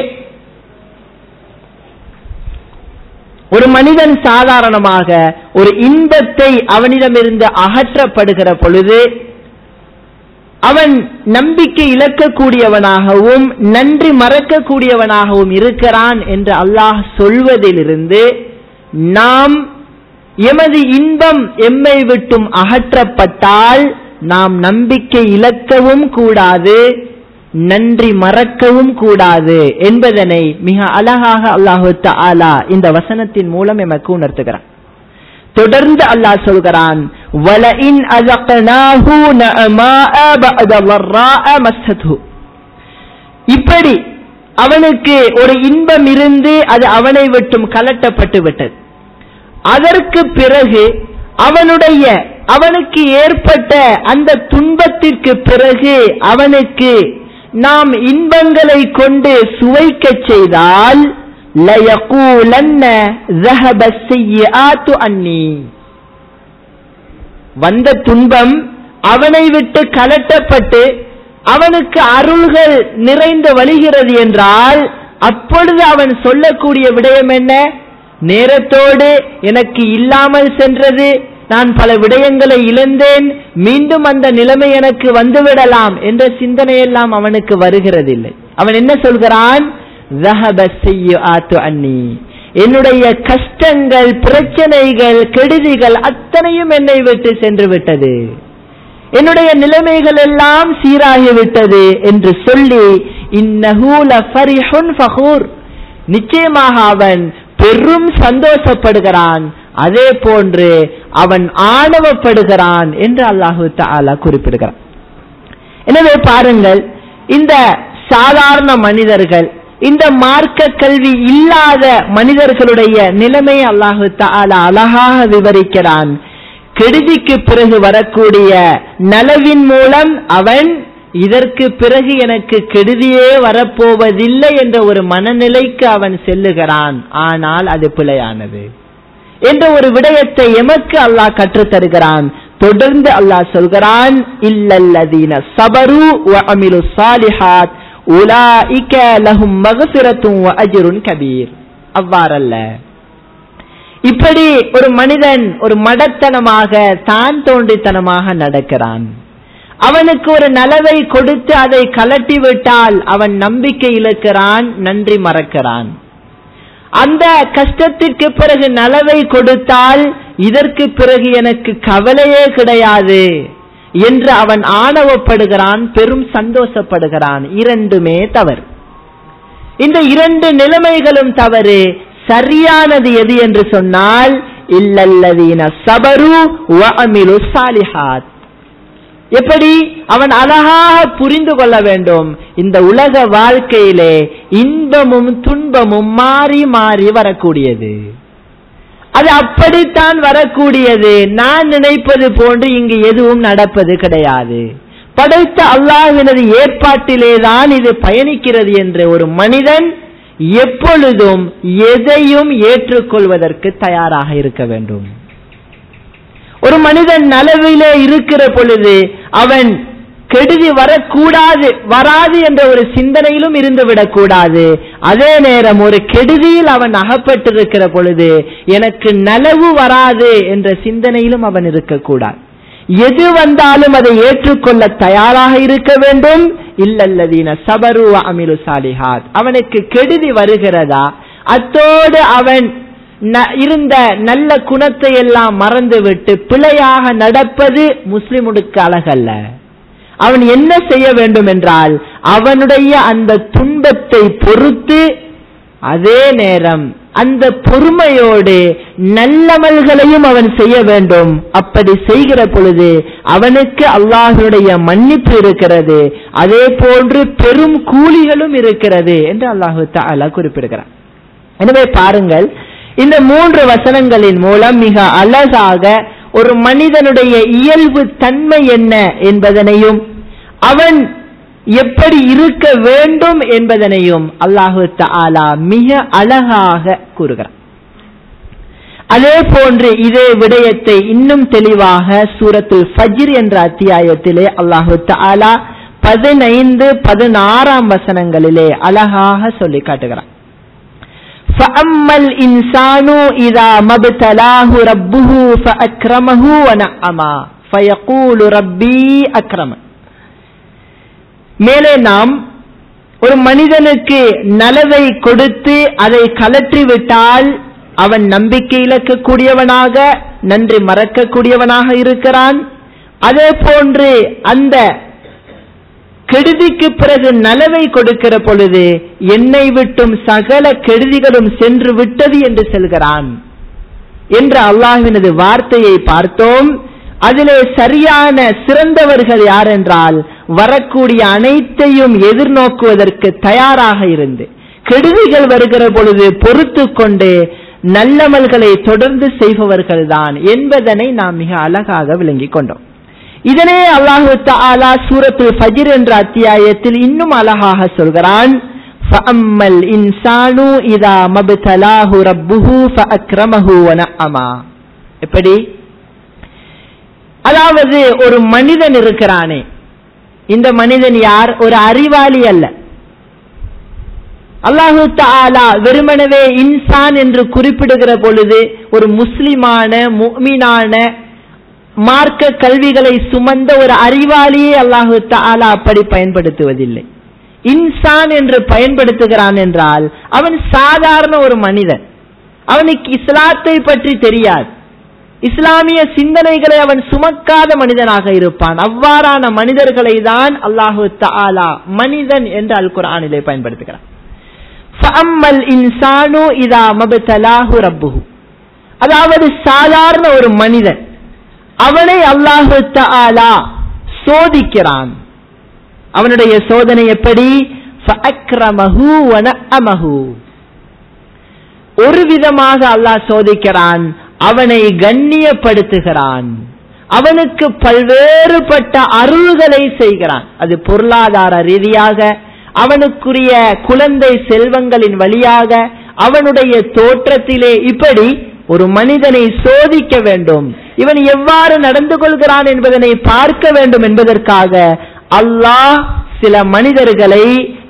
ஒரு மனிதன் சாதாரணமாக ஒரு இன்பத்தை அவனிடமிருந்து அகற்றப்படுகிற பொழுது அவன் நம்பிக்கை இழக்கக்கூடியவனாகவும் நன்றி மறக்கக்கூடியவனாகவும் இருக்கிறான் என்று அல்லாஹ் சொல்வதிலிருந்து நாம் எமது இன்பம் எம்மை விட்டும் அகற்றப்பட்டால் நாம் நம்பிக்கை இழக்கவும் கூடாது நன்றி மறக்கவும் கூடாது என்பதனை மிக அழகாக அல்லாஹு தாலா இந்த வசனத்தின் மூலம் எமக்கு உணர்த்துகிறான் தொடர்ந்து அல்லாஹ் சொல்கிறான் وَلَئِنْ أَذَقْنَاهُ نَعْمَاءَ بَعْدَ ضَرَّاءَ مَسَّتْهُ இப்படி அவனுக்கு ஒரு இன்பம் இருந்து அது அவனை விட்டும் கலட்டப்பட்டு விட்டது அதற்கு பிறகு அவனுடைய அவனுக்கு ஏற்பட்ட அந்த துன்பத்திற்கு பிறகு அவனுக்கு நாம் இன்பங்களை கொண்டு சுவைக்கச் செய்தால் لَيَقُولَنَّ ذَهَبَ السَّيِّئَاتُ أَنِّي வந்த துன்பம் அவனை விட்டு கலட்டப்பட்டு அவனுக்கு அருள்கள் நிறைந்து வழிகிறது என்றால் அப்பொழுது அவன் சொல்லக்கூடிய விடயம் என்ன நேரத்தோடு எனக்கு இல்லாமல் சென்றது நான் பல விடயங்களை இழந்தேன் மீண்டும் அந்த நிலைமை எனக்கு வந்துவிடலாம் என்ற சிந்தனையெல்லாம் அவனுக்கு வருகிறதில்லை அவன் என்ன சொல்கிறான் அன்னி என்னுடைய கஷ்டங்கள் பிரச்சனைகள் கெடுதிகள் அத்தனையும் என்னை விட்டு சென்று விட்டது என்னுடைய நிலைமைகள் எல்லாம் சீராகிவிட்டது என்று சொல்லி இன்னஹூல ஃபரிஹுன் ஃபஹூர் நிச்சயமாக அவன் பெரும் சந்தோஷப்படுகிறான் அதே போன்று அவன் ஆணவப்படுகிறான் என்று அல்லாஹு தாலா குறிப்பிடுகிறான் எனவே பாருங்கள் இந்த சாதாரண மனிதர்கள் இந்த மார்க்க கல்வி இல்லாத மனிதர்களுடைய நிலைமை அல்லாஹு தாலா அழகாக விவரிக்கிறான் கெடுதிக்கு பிறகு வரக்கூடிய நலவின் மூலம் அவன் இதற்கு பிறகு எனக்கு கெடுதியே வரப்போவதில்லை என்ற ஒரு மனநிலைக்கு அவன் செல்லுகிறான் ஆனால் அது பிழையானது என்ற ஒரு விடயத்தை எமக்கு அல்லாஹ் கற்றுத் தருகிறான் தொடர்ந்து அல்லாஹ் சொல்கிறான் இல்லல்லதீன சபரு வ அமிலு சாலிஹாத் உலாஇக லஹும் மகஃபிரத்தும் வ அஜ்ருன் கபீர் அவ்வாறல்ல இப்படி ஒரு மனிதன் ஒரு மடத்தனமாக தான் தோன்றித்தனமாக நடக்கிறான் அவனுக்கு ஒரு நலவை கொடுத்து அதை கலட்டி விட்டால் அவன் நம்பிக்கை இழக்கிறான் நன்றி மறக்கிறான் அந்த கஷ்டத்திற்கு பிறகு நலவை கொடுத்தால் இதற்கு பிறகு எனக்கு கவலையே கிடையாது என்று அவன் ஆணவப்படுகிறான் பெரும் சந்தோஷப்படுகிறான் இரண்டுமே தவறு இந்த இரண்டு நிலைமைகளும் தவறு சரியானது எது என்று சொன்னால் இல்லல்லதீன சபரு வஅமிலு சாலிஹாத் எப்படி அவன் அழகாக புரிந்து கொள்ள வேண்டும் இந்த உலக வாழ்க்கையிலே இன்பமும் துன்பமும் மாறி மாறி வரக்கூடியது அது அப்படித்தான் வரக்கூடியது நான் நினைப்பது போன்று இங்கு எதுவும் நடப்பது கிடையாது படைத்த அல்லாஹ்வினது ஏற்பாட்டிலே தான் இது பயணிக்கிறது என்று ஒரு மனிதன் எப்பொழுதும் எதையும் ஏற்றுக்கொள்வதற்கு தயாராக இருக்க வேண்டும் ஒரு மனிதன் நலவிலே இருக்கிற பொழுது அவன் கெடுதி வரக்கூடாது வராது என்ற ஒரு சிந்தனையிலும் இருந்து விடக்கூடாது அதே நேரம் ஒரு கெடுதியில் அவன் அகப்பட்டிருக்கிற பொழுது எனக்கு நலவு வராது என்ற சிந்தனையிலும் அவன் இருக்கக்கூடாது எது வந்தாலும் அதை ஏற்றுக்கொள்ள தயாராக இருக்க வேண்டும் இல்லல்லதீன சபரு அமிலு சாலிஹாத் அவனுக்கு கெடுதி வருகிறதா அத்தோடு அவன் இருந்த நல்ல குணத்தை எல்லாம் மறந்துவிட்டு பிழையாக நடப்பது முஸ்லிமுக்கு அழகல்ல அவன் என்ன செய்ய வேண்டும் என்றால் அவனுடைய அந்த துன்பத்தை பொறுத்து அதே நேரம் அந்த பொறுமையோடு நல்லமல்களையும் அவன் செய்ய வேண்டும் அப்படி செய்கிற பொழுது அவனுக்கு அல்லாஹனுடைய மன்னிப்பு இருக்கிறது அதே போன்று பெரும் கூலிகளும் இருக்கிறது என்று அல்லாஹு தாலா குறிப்பிடுகிறான் எனவே பாருங்கள் இந்த மூன்று வசனங்களின் மூலம் மிக அழகாக ஒரு மனிதனுடைய இயல்பு தன்மை என்ன என்பதனையும் அவன் எப்படி இருக்க வேண்டும் என்பதனையும் அல்லாஹு தாலா மிக அழகாக கூறுகிறான் அதே போன்று இதே விடயத்தை இன்னும் தெளிவாக சூரத்துல் ஃபஜ்ர் என்ற அத்தியாயத்திலே அல்லாஹு தாலா பதினைந்து பதினாறாம் வசனங்களிலே அழகாக சொல்லி காட்டுகிறான் فأما الإنسان إذا ما ابتلاه ربه فأكرمه ونعما فيقول ربي أكرمن மேலே நாம் ஒரு மனிதனுக்கு நலவை கொடுத்து அதை கலற்றி விட்டால் அவன் நம்பிக்கை இழக்கக்கூடியவனாக நன்றி மறக்கக்கூடியவனாக இருக்கிறான் அதே போன்று அந்த கெடுதிக்கு பிறகு நலவை கொடுக்கிற பொழுது என்னை விட்டும் சகல கெடுதிகளும் சென்று விட்டது என்று செல்கிறான் என்ற அல்லாஹினது வார்த்தையை பார்த்தோம் அதிலே சரியான சிறந்தவர்கள் யார் என்றால் வரக்கூடிய அனைத்தையும் எதிர்நோக்குவதற்கு தயாராக இருந்து கெடுதிகள் வருகிற பொழுது பொறுத்து கொண்டு நல்லமல்களை தொடர்ந்து செய்பவர்கள்தான் என்பதனை நாம் மிக அழகாக விளங்கிக் கொண்டோம் இதனே அல்லாஹு தாலா சூரத்துல் ஃபஜ்ர் என்ற அத்தியாயத்தில் இன்னும் அழகாக சொல்கிறான் فَأَمَّا الْإِنسَانُ إِذَا مَا ابْتَلَاهُ رَبُّهُ فَأَكْرَمَهُ وَنَعَّمَا எப்படி அதாவது ஒரு மனிதன் இருக்கிறானே இந்த மனிதன் யார் ஒரு அறிவாளி அல்ல அல்லாஹு தாலா வெறுமனவே இன்சான் என்று குறிப்பிடுகிற பொழுது ஒரு முஸ்லிமான முக்மினான மார்க்க கல்விகளை சுமந்த ஒரு அறிவாளியே அல்லாஹு தாலா அப்படி பயன்படுத்துவதில்லை இன்சான் என்று பயன்படுத்துகிறான் என்றால் அவன் சாதாரண ஒரு மனிதன் அவனுக்கு இஸ்லாத்தை பற்றி தெரியாது இஸ்லாமிய சிந்தனைகளை அவன் சுமக்காத மனிதனாக இருப்பான் அவ்வாறான மனிதர்களை தான் அல்லாஹு தாலா மனிதன் என்று அல் குரானிலே பயன்படுத்துகிறான் இன்சானு இதா மபத்தலாஹு ரப்புஹு அதாவது சாதாரண ஒரு மனிதன் அவனை அல்லாஹு தாலா சோதிக்கிறான் அவனுடைய சோதனை எப்படி ஃபஅக்ரமஹு வனஅமஹு ஒரு விதமாக அல்லாஹ் சோதிக்கிறான் அவனை கண்ணியப்படுத்துகிறான் அவனுக்கு பல்வேறுபட்ட அருள்களை செய்கிறான் அது பொருளாதார ரீதியாக அவனுக்குரிய குழந்தை செல்வங்களின் வழியாக அவனுடைய தோற்றத்திலே இப்படி ஒரு மனிதனை சோதிக்க வேண்டும் இவன் எவ்வாறு நடந்து கொள்கிறான் என்பதனை பார்க்க வேண்டும் என்பதற்காக அல்லாஹ் சில மனிதர்களை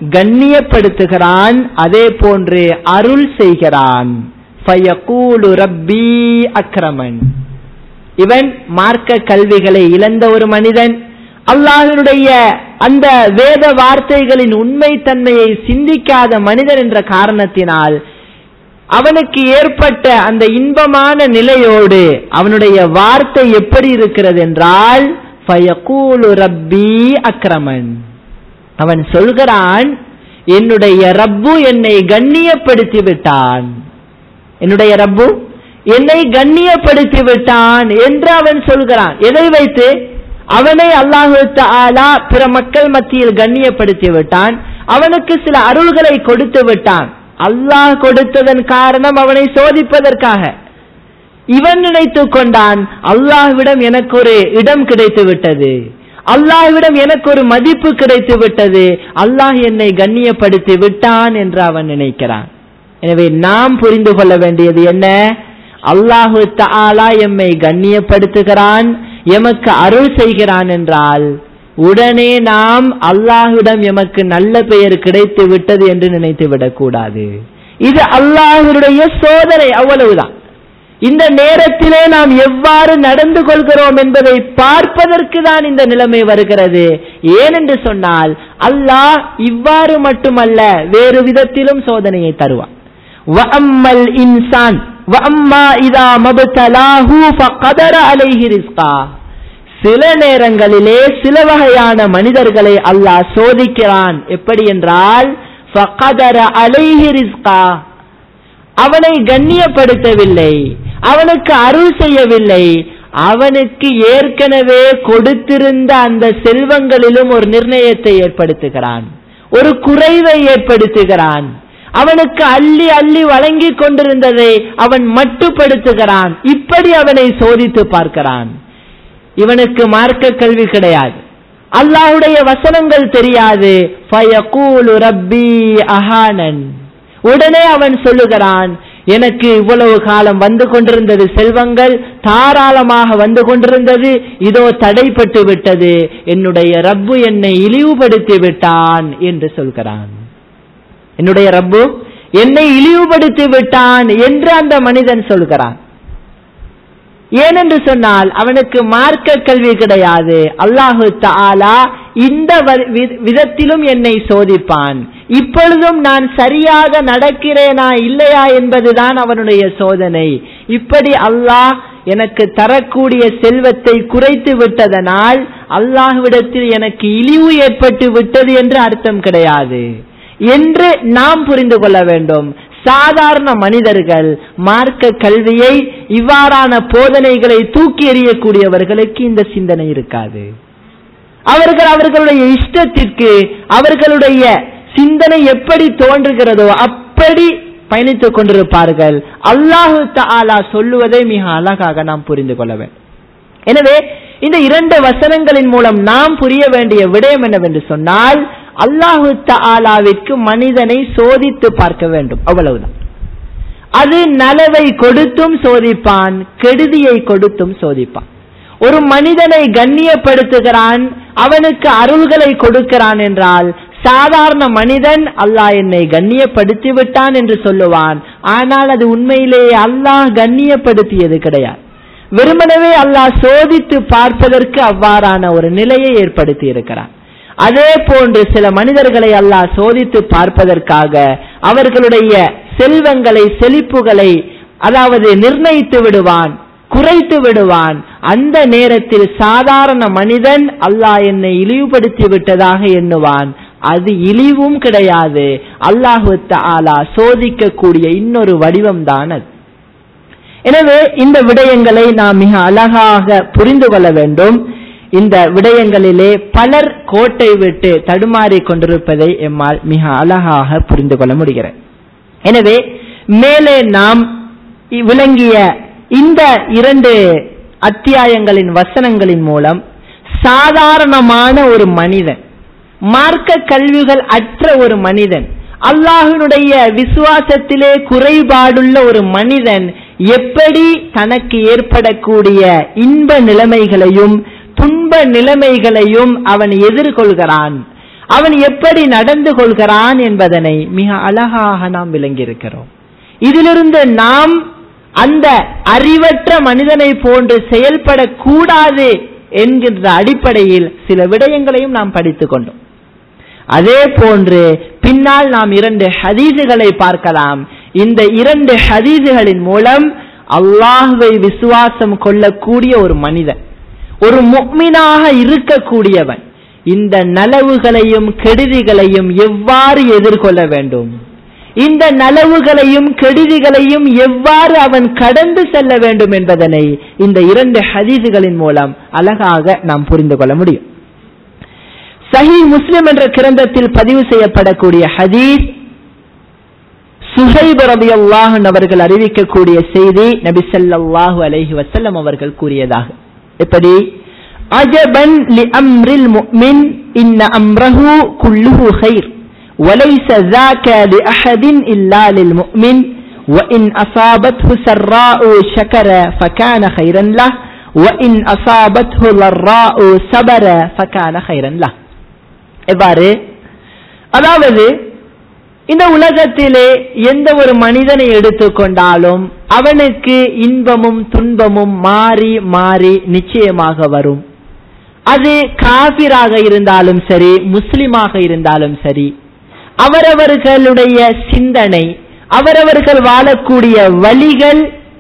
கண்ணியப்படுத்துகிறான் அதே போன்று அருள் செய்கிறான் ஃபயகூலு ரப்பி அக்ரமன் இவன் மார்க்க கல்விகளை இழந்த ஒரு மனிதன் அல்லாஹனுடைய அந்த வேத வார்த்தைகளின் உண்மைத்தன்மையை சிந்திக்காத மனிதன் என்ற காரணத்தினால் அவனுக்கு ஏற்பட்ட அந்த இன்பமான நிலையோடு அவனுடைய வார்த்தை எப்படி இருக்கிறது என்றால் ஃபயகூலு ரப்பி அக்ரமன் அவன் சொல்கிறான் என்னுடைய ரப்பு என்னை கண்ணியப்படுத்தி விட்டான் என்னுடைய ரப்பு என்னை கண்ணியப்படுத்தி விட்டான் என்று அவன் சொல்கிறான் எதை வைத்து அவனை அல்லாஹு தாலா பிற மக்கள் மத்தியில் கண்ணியப்படுத்தி விட்டான் அவனுக்கு சில அருள்களை கொடுத்து விட்டான் அல்லாஹ் கொடுத்ததன் காரணம் அவனை சோதிப்பதற்காக இவன் நினைத்துக் கொண்டான் அல்லாஹ்விடம் எனக்கு ஒரு இடம் கிடைத்து விட்டது அல்லாஹ்விடம் எனக்கு ஒரு மதிப்பு கிடைத்து விட்டது அல்லாஹ் என்னை கண்ணியப்படுத்தி விட்டான் என்று அவன் நினைக்கிறான் எனவே நாம் புரிந்து கொள்ள வேண்டியது என்ன அல்லாஹு தாலா எம்மை கண்ணியப்படுத்துகிறான் எமக்கு அருள் செய்கிறான் என்றால் உடனே நாம் அல்லாஹ்விடம் எமக்கு நல்ல பெயர் கிடைத்து விட்டது என்று நினைத்து விடக்கூடாது இது அல்லாஹுடைய சோதனை அவ்வளவுதான் இந்த நேரத்திலே நாம் எவ்வாறு நடந்து கொள்கிறோம் என்பதை பார்ப்பதற்கு தான் இந்த நிலைமை வருகிறது ஏனென்று சொன்னால் அல்லாஹ் இவ்வாறு மட்டுமல்ல வேறு விதத்திலும் சோதனையை தருவான் வஅம்மல் இன்சான் வஅம்மா இதா மபதலாஹு ஃபகதர அலைஹி ரிஸ்கா சில நேரங்களிலே சில வகையான மனிதர்களை அல்லாஹ் சோதிக்கிறான் எப்படி என்றால் ஃபகதர அலைஹி ரிஸ்கா அவனை கண்ணியப்படுத்தவில்லை அவனுக்கு அருள் செய்யவில்லை அவனுக்கு ஏற்கனவே கொடுத்திருந்த அந்த செல்வங்களிலும் ஒரு நிர்ணயத்தை ஏற்படுத்துகிறான் ஒரு குறைவை ஏற்படுத்துகிறான் அவனுக்கு அள்ளி அள்ளி வழங்கி கொண்டிருந்ததை அவன் மட்டுப்படுத்துகிறான் இப்படி அவனை சோதித்து பார்க்கிறான் இவனுக்கு மார்க்க கல்வி கிடையாது அல்லாஹுடைய வசனங்கள் தெரியாது ஃபயகூலு ரப்பி அஹானன் உடனே அவன் சொல்லுகிறான் எனக்கு இவ்வளவு காலம் வந்து கொண்டிருந்தது செல்வங்கள் தாராளமாக வந்து கொண்டிருந்தது இதோ தடைப்பட்டு விட்டது என்னுடைய ரப்பு என்னை இழிவுபடுத்தி விட்டான் என்று சொல்கிறான் என்னுடைய ரப்பு என்னை இழிவுபடுத்தி விட்டான் என்று அந்த மனிதன் சொல்கிறான் ஏனென்று சொன்னால் அவனுக்கு மார்க்க கல்வி கிடையாது அல்லாஹு தாலா இந்த விதத்திலும் என்னை சோதிப்பான் இப்பொழுதும் நான் சரியாக நடக்கிறேனா இல்லையா என்பதுதான் அவனுடைய சோதனை இப்படி அல்லாஹ் எனக்கு தரக்கூடிய செல்வத்தை குறைத்து விட்டதனால் அல்லாஹ்விடத்தில் எனக்கு இழிவு ஏற்பட்டு விட்டது என்று அர்த்தம் கிடையாது என்று நாம் புரிந்து கொள்ள வேண்டும் சாதாரண மனிதர்கள் மார்க்க கல்வியை இவ்வாறான போதனைகளை தூக்கி எறியக்கூடியவர்களுக்கு இந்த சிந்தனை இருக்காது அவர்கள் அவர்களுடைய இஷ்டத்திற்கு அவர்களுடைய சிந்தனை எப்படி தோன்றுகிறதோ அப்படி பயணித்துக் கொண்டிருப்பார்கள் அல்லாஹு தாலா சொல்லுவதை மிக அழகாக நாம் புரிந்து கொள்ள வேண்டும் எனவே இந்த இரண்டு வசனங்களின் மூலம் நாம் புரிய வேண்டிய விடயம் என்னவென்று சொன்னால் அல்லாஹு தாலாவிற்கு மனிதனை சோதித்து பார்க்க வேண்டும் அவ்வளவுதான் அது நலவை கொடுத்தும் சோதிப்பான் கெடுதியை கொடுத்தும் சோதிப்பான் ஒரு மனிதனை கண்ணியப்படுத்துகிறான் அவனுக்கு அருள்களை கொடுக்கிறான் என்றால் சாதாரண மனிதன் அல்லாஹ் என்னை கண்ணியப்படுத்தி விட்டான் என்று சொல்லுவான் ஆனால் அது உண்மையிலேயே அல்லாஹ் கண்ணியப்படுத்தியது கிடையாது வெறுமனவே அல்லாஹ் சோதித்து பார்ப்பதற்கு அவ்வாறான ஒரு நிலையை ஏற்படுத்தி இருக்கிறான் அதே போன்று சில மனிதர்களை அல்லாஹ் சோதித்து பார்ப்பதற்காக அவர்களுடைய செல்வங்களை செழிப்புகளை அதாவது நிர்ணயித்து விடுவான் குறைத்து விடுவான் அந்த நேரத்தில் சாதாரண மனிதன் அல்லாஹ் என்னை இழிவுபடுத்தி விட்டதாக எண்ணுவான் அது இழிவும் கிடையாது அல்லாஹு தாலா சோதிக்கக்கூடிய இன்னொரு வடிவம் தான் அது எனவே இந்த விடயங்களை நாம் மிக அழகாக புரிந்து கொள்ள வேண்டும் இந்த விடயங்களிலே பலர் கோட்டை விட்டு தடுமாறிக் கொண்டிருப்பதை எம்மால் மிக அழகாக புரிந்து கொள்ள முடிகிறது எனவே மேலே நாம் விளங்கிய இந்த இரண்டு அத்தியாயங்களின் வசனங்களின் மூலம் சாதாரணமான ஒரு மனிதன் மார்க்க கல்விகள் அற்ற ஒரு மனிதன் அல்லாஹினுடைய விசுவாசத்திலே குறைபாடுள்ள ஒரு மனிதன் எப்படி தனக்கு ஏற்படக்கூடிய இன்ப நிலைமைகளையும் துன்ப நிலைமைகளையும் அவன் எதிர்கொள்கிறான் அவன் எப்படி நடந்து கொள்கிறான் என்பதனை மிக அழகாக நாம் விளங்கியிருக்கிறோம் இதிலிருந்து நாம் அந்த அறிவற்ற மனிதனை போன்று செயல்படக்கூடாது என்கின்ற அடிப்படையில் சில விடயங்களையும் நாம் படித்துக் கொண்டோம் அதே போன்று பின்னால் நாம் இரண்டு ஹதீதுகளை பார்க்கலாம் இந்த இரண்டு ஹதீதுகளின் மூலம் அல்லாஹுவை விசுவாசம் கொள்ளக்கூடிய ஒரு மனிதன் ஒரு முக்மினாக இருக்கக்கூடியவன் இந்த நலவுகளையும் கெடுதிகளையும் எவ்வாறு எதிர்கொள்ள வேண்டும் இந்த நலவுகளையும் கெடுதிகளையும் எவ்வாறு அவன் கடந்து செல்ல வேண்டும் என்பதனை இந்த இரண்டு ஹதீதுகளின் மூலம் அழகாக நாம் புரிந்து கொள்ள முடியும் சஹி முஸ்லிம் என்ற கிரந்தத்தில் பதிவு செய்யப்படக்கூடிய ஹதீஸ் சுஹைப் ரபியல்லாஹ் அவர்கள் அறிவிக்கக்கூடிய செய்தி நபி ஸல்லல்லாஹு அலைஹி வஸல்லம் அவர்கள் கூறியதாக எப்படி அஜபன் லி அம்ரில் முஃமின் இன்ன அம்ரஹு குல்லுஹு கைர் وليس ذاك لأحد إلا للمؤمن وإن أصابته سراء شكر فكان خيرا له وإن أصابته ضراء صبر فكان خيرا له எவ்வாறு அதாவது இந்த உலகத்திலே எந்த ஒரு மனிதனை எடுத்துக்கொண்டாலும் அவனுக்கு இன்பமும் துன்பமும் மாறி மாறி நிச்சயமாக வரும் அது காபிராக இருந்தாலும் சரி முஸ்லிமாக இருந்தாலும் சரி அவரவர்களுடைய சிந்தனை அவரவர்கள் வாழக்கூடிய வழிகள்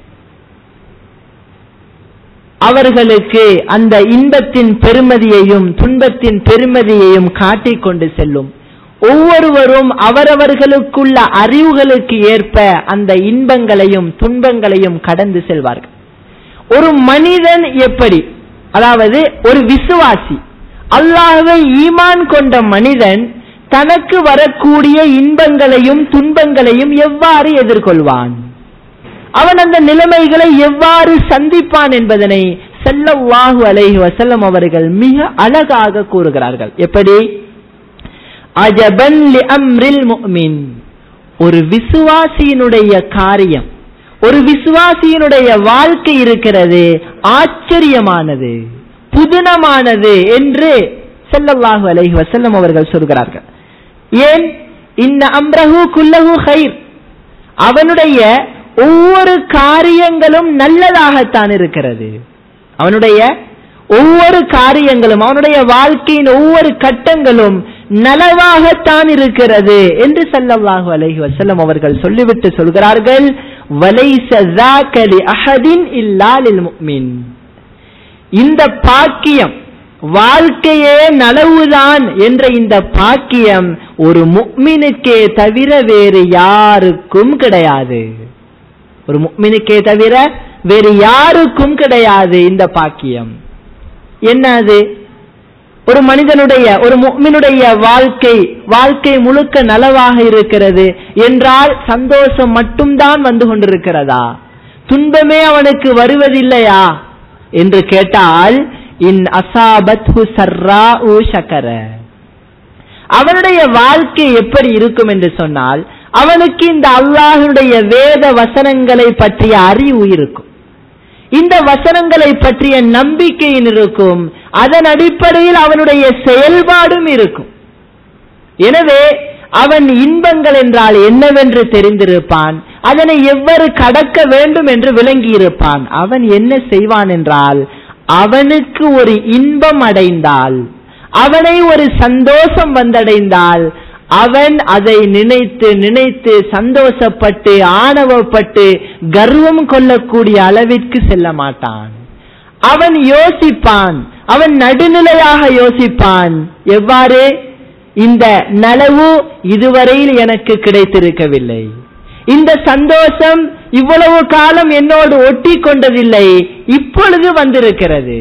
அவர்களுக்கு அந்த இன்பத்தின் பெருமதியையும் துன்பத்தின் பெருமதியையும் காட்டிக் கொண்டு செல்லும் ஒவ்வொருவரும் அவரவர்களுக்குள்ள அறிவுகளுக்கு ஏற்ப அந்த இன்பங்களையும் துன்பங்களையும் கடந்து செல்வார்கள் ஒரு மனிதன் எப்படி அதாவது ஒரு விசுவாசி அல்லாஹ்வை ஈமான் கொண்ட மனிதன் தனக்கு வரக்கூடிய இன்பங்களையும் துன்பங்களையும் எவ்வாறு எதிர்கொள்வான் அவன் அந்த நிலைமைகளை எவ்வாறு சந்திப்பான் என்பதனை செல்லவாஹு அலைஹி வசல்லம் அவர்கள் மிக அழகாக கூறுகிறார்கள் எப்படி அஜபன் லி அம்ரில் முஃமின் ஒரு விசுவாசியினுடைய காரியம் ஒரு விசுவாசியினுடைய வாழ்க்கை இருக்கிறது ஆச்சரியமானது புதினமானது என்று செல்லல்லாஹு அலைஹி வசல்லம் அவர்கள் சொல்கிறார்கள் ஏன் இன்ன அம்ரஹு குல்லஹு ஹைர் அவனுடைய ஒவ்வொரு காரியங்களும் நல்லதாகத்தான் இருக்கிறது அவனுடைய ஒவ்வொரு காரியங்களும் அவனுடைய வாழ்க்கையின் ஒவ்வொரு கட்டங்களும் நலவாகத்தான் இருக்கிறது என்று சல்லல்லாஹு அலைஹி வஸல்லம் அவர்கள் சொல்லிவிட்டு சொல்கிறார்கள் வலைஸ ذاك لأحد إلا للمؤمن இந்த பாக்கியம் வாழ்க்கையே நலவுதான் என்ற இந்த பாக்கியம் ஒரு முக்மினுக்கே தவிர வேறு யாருக்கும் கிடையாது ஒரு முக்மினுக்கே தவிர வேறு யாருக்கும் கிடையாது இந்த பாக்கியம் என்ன அது ஒரு மனிதனுடைய ஒரு முக்மினுடைய வாழ்க்கை வாழ்க்கை முழுக்க நலவாக இருக்கிறது என்றால் சந்தோஷம் மட்டும்தான் வந்து கொண்டிருக்கிறதா துன்பமே அவனுக்கு வருவதில்லையா என்று கேட்டால் இன் அசாபத்ஹு சர்ரா ஷக்கர அவனுடைய வாழ்க்கை எப்படி இருக்கும் என்று சொன்னால் அவனுக்கு இந்த அல்லாஹுடைய வேத வசனங்களை பற்றிய அறிவு இருக்கும் இந்த வசனங்களை பற்றிய நம்பிக்கையும் இருக்கும் அதன் அடிப்படையில் அவனுடைய செயல்பாடும் இருக்கும் எனவே அவன் இன்பங்கள் என்றால் என்னவென்று தெரிந்திருப்பான் அதனை எவ்வாறு கடக்க வேண்டும் என்று விளங்கியிருப்பான் அவன் என்ன செய்வான் என்றால் அவனுக்கு ஒரு இன்பம் அடைந்தால் அவனை ஒரு சந்தோஷம் வந்தடைந்தால் அவன் அதை நினைத்து நினைத்து சந்தோஷப்பட்டு ஆணவப்பட்டு கர்வம் கொள்ளக்கூடிய அளவிற்கு செல்ல மாட்டான் அவன் யோசிப்பான் அவன் நடுநிலையாக யோசிப்பான் எவ்வாறு இந்த நலவு இதுவரையில் எனக்கு கிடைத்திருக்கவில்லை இந்த சந்தோஷம் இவ்வளவு காலம் என்னோடு ஒட்டி கொண்டதில்லை இப்பொழுது வந்திருக்கிறது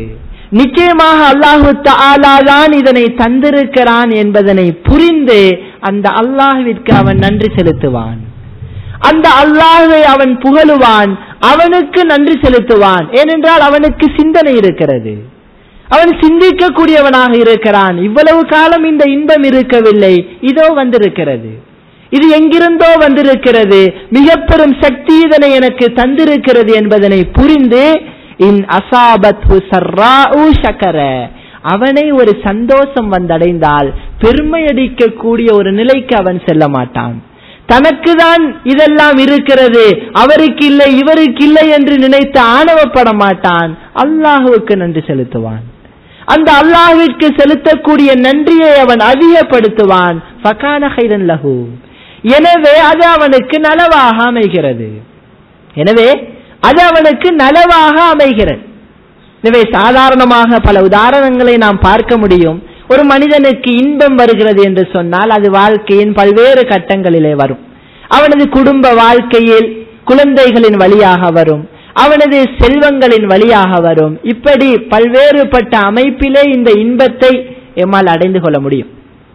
நிச்சயமாக அல்லாஹு தஆலா தான் இதனை தந்திருக்கிறான் என்பதனை புரிந்து அந்த அல்லாஹ்விற்கு அவன் நன்றி செலுத்துவான் அந்த அல்லாஹை அவன் புகழுவான் அவனுக்கு நன்றி செலுத்துவான் ஏனென்றால் அவனுக்கு சிந்தனை இருக்கிறது அவன் சிந்திக்கக்கூடியவனாக இருக்கிறான் இவ்வளவு காலம் இந்த இன்பம் இருக்கவில்லை இதோ வந்திருக்கிறது இது எங்கிருந்தோ வந்திருக்கிறது மிக பெரும் சக்தி இதனை எனக்கு தந்திருக்கிறது என்பதனை புரிந்து இன் அசாபத் சக்கர அவனை ஒரு சந்தோஷம் வந்தடைந்தால் பெருமையடிக்கக்கூடிய ஒரு நிலைக்கு அவன் செல்ல மாட்டான் தனக்கு தான் இதெல்லாம் இருக்கிறது அவருக்கு இல்லை இவருக்கு இல்லை என்று நினைத்து ஆணவப்பட மாட்டான் அல்லாஹுவுக்கு நன்றி செலுத்துவான் அந்த அல்லாஹ்விற்கு செலுத்தக்கூடிய நன்றியை அவன் அதிகப்படுத்துவான் ஃபகான ஹைரன் லஹு எனவே அது அவனுக்கு நலவாக அமைகிறது எனவே அது அவனுக்கு நலவாக அமைகிறது எனவே சாதாரணமாக பல உதாரணங்களை நாம் பார்க்க முடியும் ஒரு மனிதனுக்கு இன்பம் வருகிறது என்று சொன்னால் அது வாழ்க்கையின் பல்வேறு கட்டங்களிலே வரும் அவனது குடும்ப வாழ்க்கையில் குழந்தைகளின் வழியாக வரும் அவனது செல்வங்களின் வழியாக வரும் இப்படி பல்வேறுபட்ட அமைப்பிலே இந்த இன்பத்தை எம்மால் அடைந்து கொள்ள முடியும்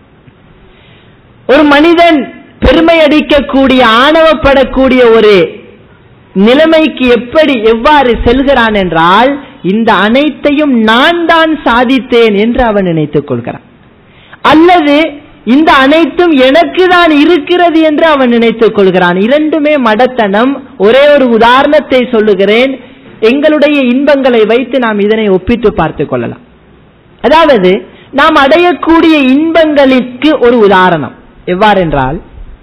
ஒரு மனிதன் பெருமை அடிக்கக்கூடிய ஆணவப்படக்கூடிய ஒரு நிலைமைக்கு எப்படி எவ்வாறு செல்கிறான் என்றால் இந்த அனைத்தையும் நான் தான் சாதித்தேன் என்று அவன் நினைத்துக் கொள்கிறான் அல்லது இந்த அனைத்தும் எனக்கு தான் இருக்கிறது என்று அவன் நினைத்துக் கொள்கிறான் இரண்டுமே மடத்தனம் ஒரே ஒரு உதாரணத்தை சொல்லுகிறேன் எங்களுடைய இன்பங்களை வைத்து நாம் இதனை ஒப்பிட்டு பார்த்துக் கொள்ளலாம் அதாவது நாம் அடையக்கூடிய இன்பங்களுக்கு ஒரு உதாரணம் எவ்வாறென்றால்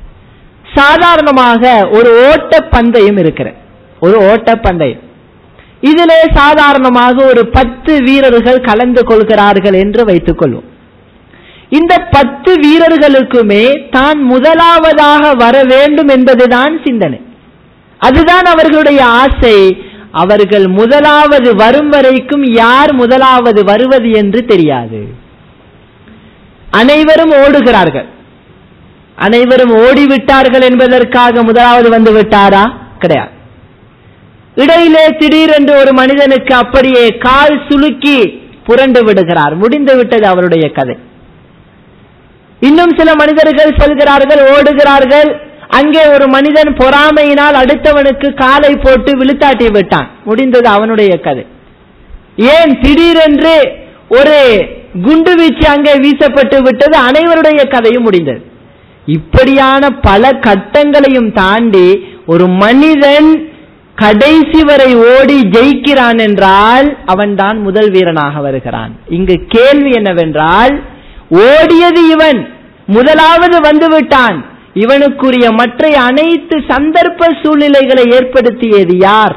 சாதாரணமாக ஒரு ஓட்ட பந்தயம் இருக்கிறது ஒரு ஓட்ட பந்தயம் இதிலே சாதாரணமாக ஒரு பத்து வீரர்கள் கலந்து கொள்கிறார்கள் என்று வைத்துக் கொள்வோம் இந்த பத்து வீரர்களுக்குமே தான் முதலாவதாக வர வேண்டும் என்பதுதான் சிந்தனை அதுதான் அவர்களுடைய ஆசை அவர்கள் முதலாவது வரும் வரைக்கும் யார் முதலாவது வருவது என்று தெரியாது அனைவரும் ஓடுகிறார்கள் அனைவரும் ஓடிவிட்டார்கள் என்பதற்காக முதலாவது வந்து விட்டாரா கிடையாது இடையிலே திடீரென்று ஒரு மனிதனுக்கு அப்படியே கால் சுலுக்கி புரண்டு விடுகிறார் முடிந்து விட்டது அவருடைய கதை இன்னும் சில மனிதர்கள் செல்கிறார்கள் ஓடுகிறார்கள் அங்கே ஒரு மனிதன் பொறாமையினால் அடுத்தவனுக்கு காலை போட்டு விழுத்தாட்டி விட்டான் முடிந்தது அவனுடைய கதை ஏன் திடீரென்று ஒரு குண்டு வீச்சு அங்கே வீசப்பட்டு விட்டது அனைவருடைய கதையும் முடிந்தது இப்படியான பல கட்டங்களையும் தாண்டி ஒரு மனிதன் கடைசி வரை ஓடி ஜெயிக்கிறான் என்றால் அவன்தான் முதல் வீரனாக வருகிறான் இங்கு கேள்வி என்னவென்றால் ஓடியது இவன் முதலாவது வந்துவிட்டான் இவனுக்குரிய மற்ற அனைத்து சந்தர்ப்ப சூழ்நிலைகளை ஏற்படுத்தியது யார்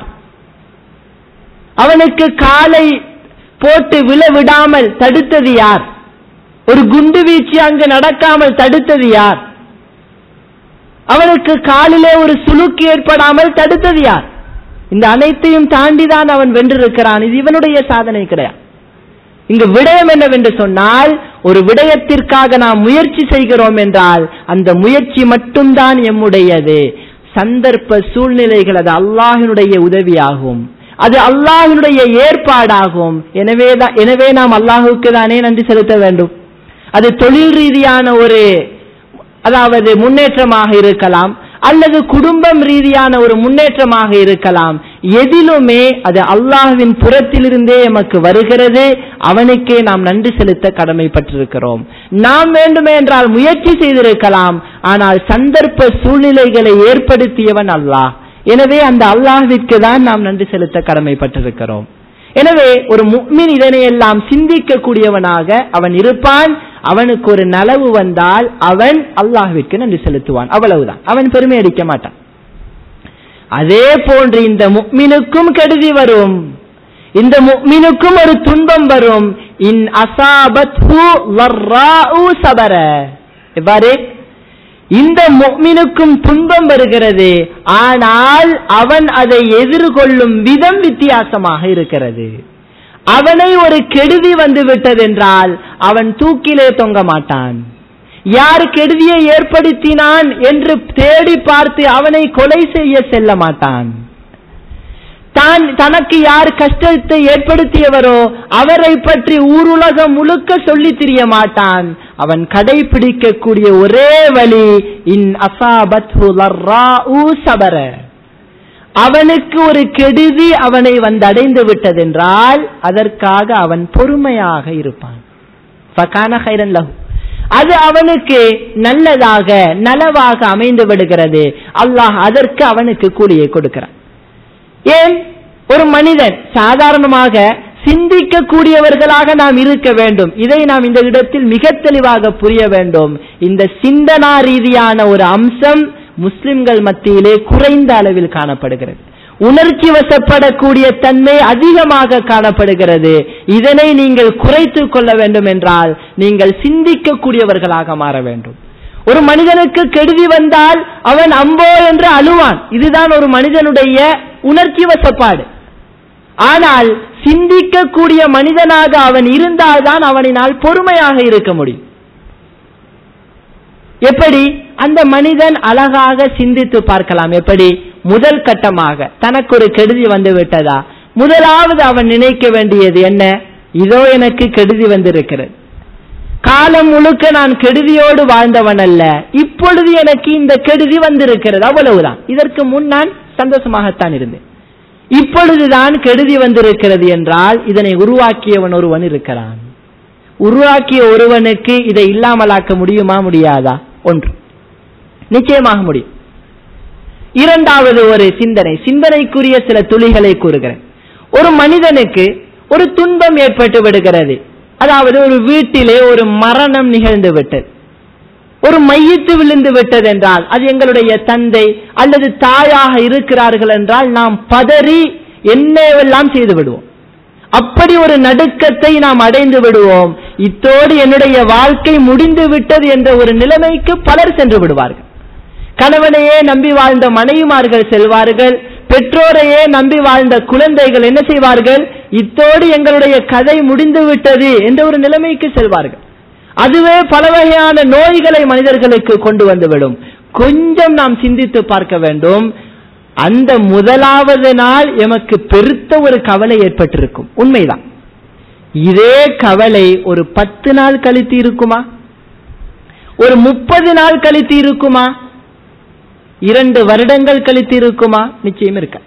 அவனுக்கு காலை போட்டு விழ விடாமல் தடுத்தது யார் ஒரு குண்டு வீச்சு அங்கு நடக்காமல் தடுத்தது யார் அவனுக்கு காலிலே ஒரு சுளுக்கு ஏற்படாமல் தடுத்தது யார் இந்த அனைத்தையும் தாண்டிதான் அவன் வென்றிருக்கிறான் இது இவனுடைய சாதனை கிடையாது இங்கு விடயம் என்னவென்று சொன்னால் ஒரு விடயத்திற்காக நாம் முயற்சி செய்கிறோம் என்றால் அந்த முயற்சி மட்டும்தான் எம்முடையது சந்தர்ப்ப சூழ்நிலைகள் அது அல்லாஹினுடைய உதவியாகும் அது அல்லாஹினுடைய ஏற்பாடாகும் எனவே எனவே நாம் அல்லாஹுக்கு தானே நன்றி செலுத்த வேண்டும் அது தொழில் ரீதியான ஒரு அதாவது முன்னேற்றமாக இருக்கலாம் அல்லது குடும்பம் ரீதியான ஒரு முன்னேற்றமாக இருக்கலாம் எதிலுமே அது அல்லாஹ்வின் புறத்திலிருந்தே எமக்கு வருகிறது அவனுக்கே நாம் நன்றி செலுத்த கடமைப்பட்டிருக்கிறோம் நாம் வேண்டுமே என்றால் முயற்சி செய்திருக்கலாம் ஆனால் சந்தர்ப்ப சூழ்நிலைகளை ஏற்படுத்தியவன் அல்லாஹ் எனவே அந்த அல்லாஹ்விற்கு தான் நாம் நன்றி செலுத்த கடமைப்பட்டிருக்கிறோம் எனவே ஒரு முக்மின் இதனையெல்லாம் சிந்திக்க கூடியவனாக அவன் இருப்பான் அவனுக்கு ஒரு நலவு வந்தால் அவன் அல்லாஹ்விற்கு நன்றி செலுத்துவான் அவ்வளவுதான் அவன் பெருமை அடிக்க மாட்டான் அதே போன்று இந்த முக்மினுக்கும் கெடுதி வரும் இந்த முக்மினுக்கும் ஒரு துன்பம் வரும் இன் அசாபத் சபர எவ்வாறு இந்த முக்மினுக்கும் துன்பம் வருகிறது ஆனால் அவன் அதை எதிர்கொள்ளும் விதம் வித்தியாசமாக இருக்கிறது அவனை ஒரு கெடுதி வந்து விட்டதென்றால் அவன் தூக்கிலே தொங்க மாட்டான் யார் கெடுதியை ஏற்படுத்தினான் என்று தேடி பார்த்து அவனை கொலை செய்ய செல்ல மாட்டான் தான் தனக்கு யார் கஷ்டத்தை ஏற்படுத்தியவரோ அவரை பற்றி ஊருலகம் முழுக்க சொல்லி திரிய மாட்டான் அவன் கடைபிடிக்கக்கூடிய ஒரே வழி இன் அசாபத்ஹு லர்ராஉ சபர அவனுக்கு ஒரு கெடுதி அவனை வந்தடைந்து விட்டதென்றால் அதற்காக அவன் பொறுமையாக இருப்பான் ஃபகான கைரன் லஹு அது அவனுக்கு நல்லதாக நலவாக அமைந்து விடுகிறது அல்லாஹ் அதற்கு அவனுக்கு கூலியை கொடுக்கிறான் ஏன் ஒரு மனிதன் சாதாரணமாக சிந்திக்கக்கூடியவர்களாக நாம் இருக்க வேண்டும் இதை நாம் இந்த இடத்தில் மிக தெளிவாக புரிய வேண்டும் இந்த சிந்தனா ரீதியான ஒரு அம்சம் முஸ்லிம்கள் மத்தியிலே குறைந்த அளவில் காணப்படுகிறது உணர்ச்சி வசப்படக்கூடிய தன்மை அதிகமாக காணப்படுகிறது இதனை நீங்கள் குறைத்துக் கொள்ள வேண்டும் என்றால் நீங்கள் சிந்திக்கக்கூடியவர்களாக மாற வேண்டும் ஒரு மனிதனுக்கு கெடுதி வந்தால் அவன் அம்போ என்று அழுவான் இதுதான் ஒரு மனிதனுடைய உணர்ச்சி வசப்பாடு ஆனால் சிந்திக்கக்கூடிய மனிதனாக அவன் இருந்தால்தான் அவனினால் பொறுமையாக இருக்க முடியும் எப்படி அந்த மனிதன் அழகாக சிந்தித்து பார்க்கலாம் எப்படி முதல் கட்டமாக தனக்கு ஒரு கெடுதி வந்து விட்டதா முதலாவது அவன் நினைக்க வேண்டியது என்ன இதோ எனக்கு கெடுதி வந்திருக்கிறது காலம் முழுக்க நான் கெடுதியோடு வாழ்ந்தவன் அல்ல இப்பொழுது எனக்கு இந்த கெடுதி வந்திருக்கிறது அவ்வளவுதான் இதற்கு முன் நான் சந்தோஷமாகத்தான் இருந்தேன் இப்பொழுதுதான் கெடுதி வந்திருக்கிறது என்றால் இதனை உருவாக்கியவன் ஒருவன் இருக்கிறான் உருவாக்கிய ஒருவனுக்கு இதை இல்லாமலாக்க முடியுமா முடியாதா ஒன்று நிச்சயமாக முடியும் இரண்டாவது ஒரு சிந்தனை சிந்தனைக்குரிய சில துளிகளை கூறுகிறேன் ஒரு மனிதனுக்கு ஒரு துன்பம் ஏற்பட்டு விடுகிறது அதாவது ஒரு வீட்டிலே ஒரு மரணம் நிகழ்ந்து விட்டது ஒரு மையத்து விழுந்து விட்டது என்றால் அது எங்களுடைய தந்தை அல்லது தாயாக இருக்கிறார்கள் என்றால் நாம் பதறி என்னவெல்லாம் செய்து விடுவோம் அப்படி ஒரு நடுக்கத்தை நாம் அடைந்து விடுவோம் இத்தோடு என்னுடைய வாழ்க்கை முடிந்து விட்டது என்ற ஒரு நிலைமைக்கு பலர் சென்று விடுவார்கள் கணவனையே நம்பி வாழ்ந்த மனைவிமார்கள் செல்வார்கள் பெற்றோரையே நம்பி வாழ்ந்த குழந்தைகள் என்ன செய்வார்கள் இத்தோடு எங்களுடைய கதை முடிந்து விட்டது என்ற ஒரு நிலைமைக்கு செல்வார்கள் அதுவே பல வகையான நோய்களை மனிதர்களுக்கு கொண்டு வந்துவிடும் கொஞ்சம் நாம் சிந்தித்து பார்க்க வேண்டும் அந்த முதலாவது நாள் எமக்கு பெருத்த ஒரு கவலை ஏற்பட்டிருக்கும் உண்மைதான் இதே கவலை ஒரு பத்து நாள் கழித்து இருக்குமா ஒரு முப்பது நாள் கழித்து இருக்குமா இரண்டு வருடங்கள் கழித்து இருக்குமா நிச்சயம் இருக்க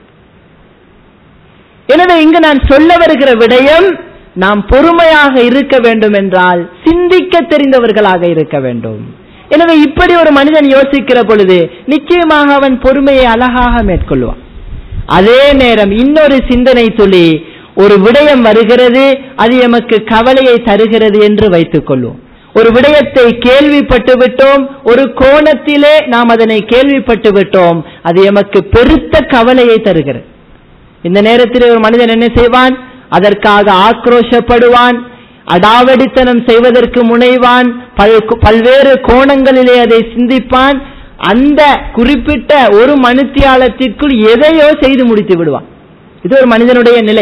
எனவே இங்கு நான் சொல்ல வருகிற விடயம் நாம் பொறுமையாக இருக்க வேண்டும் என்றால் சிந்திக்க தெரிந்தவர்களாக இருக்க வேண்டும் எனவே இப்படி ஒரு மனிதன் யோசிக்கிற பொழுது நிச்சயமாக அவன் பொறுமையை அழகாக மேற்கொள்வான் அதே நேரம் இன்னொரு சிந்தனை துளி ஒரு விடயம் வருகிறது அது எமக்கு கவலையை தருகிறது என்று வைத்துக் கொள்வோம் ஒரு விடயத்தை கேள்விப்பட்டு விட்டோம் ஒரு கோணத்திலே நாம் அதனை கேள்விப்பட்டு விட்டோம் அது எமக்கு பெருத்த கவலையை தருகிறது இந்த நேரத்தில் ஒரு மனிதன் என்ன செய்வான் அதற்காக ஆக்ரோஷப்படுவான் அடாவடித்தனம் செய்வதற்கு முனைவான் பல்வேறு கோணங்களிலே அதை சிந்திப்பான் அந்த குறிப்பிட்ட ஒரு மனுத்தியாலத்திற்குள் எதையோ செய்து முடித்து விடுவான் இது ஒரு மனிதனுடைய நிலை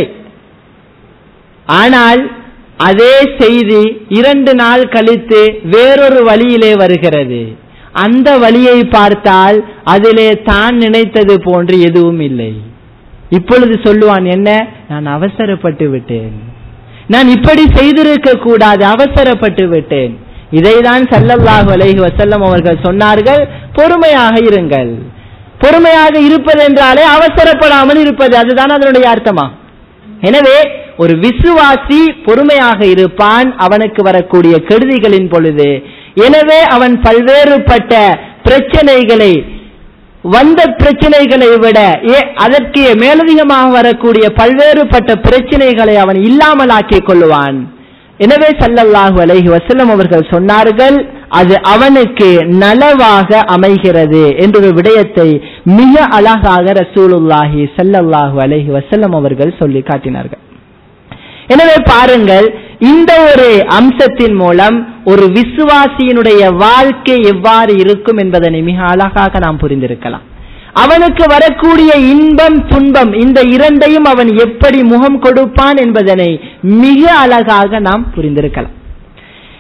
ஆனால் அதே செய்தி இரண்டு நாள் கழித்து வேறொரு வழியிலே வருகிறது அந்த வழியை பார்த்தால் அதிலே தான் நினைத்தது போன்று எதுவும் இல்லை இப்பொழுது சொல்லுவான் என்ன நான் அவசரப்பட்டு விட்டேன் நான் இப்படி செய்திருக்க கூடாது அவசரப்பட்டு விட்டேன் இதைதான் சல்லல்லாஹு அலைஹி வசல்லம் அவர்கள் சொன்னார்கள் பொறுமையாக இருங்கள் பொறுமையாக இருப்பது என்றாலே அவசரப்படாமல் இருப்பது அதுதான் அதனுடைய அர்த்தமா எனவே ஒரு விசுவாசி பொறுமையாக இருப்பான் அவனுக்கு வரக்கூடிய கெடுதிகளின் பொழுது எனவே அவன் பல்வேறுபட்ட பிரச்சனைகளை வந்த பிரச்சனைகளை விட ஏ அதற்கு மேலதிகமாக வரக்கூடிய பல்வேறுபட்ட பிரச்சனைகளை அவன் இல்லாமல் ஆக்கிக் கொள்ளுவான் எனவே சல்லல்லாஹு அலைஹி வசல்லம் அவர்கள் சொன்னார்கள் அது அவனுக்கு நலவாக அமைகிறது என்ற ஒரு விடயத்தை மிக அழகாக ரசூலுல்லாஹி சல்லல்லாஹு அலைஹி வசல்லம் அவர்கள் சொல்லி காட்டினார்கள் எனவே பாருங்கள் இந்த ஒரு அம்சத்தின் மூலம் ஒரு விசுவாசியினுடைய வாழ்க்கை எவ்வாறு இருக்கும் என்பதனை மிக அழகாக நாம் புரிந்திருக்கலாம் அவனுக்கு வரக்கூடிய இன்பம் துன்பம் இந்த இரண்டையும் அவன் எப்படி முகம் கொடுப்பான் என்பதனை மிக அழகாக நாம் புரிந்திருக்கலாம்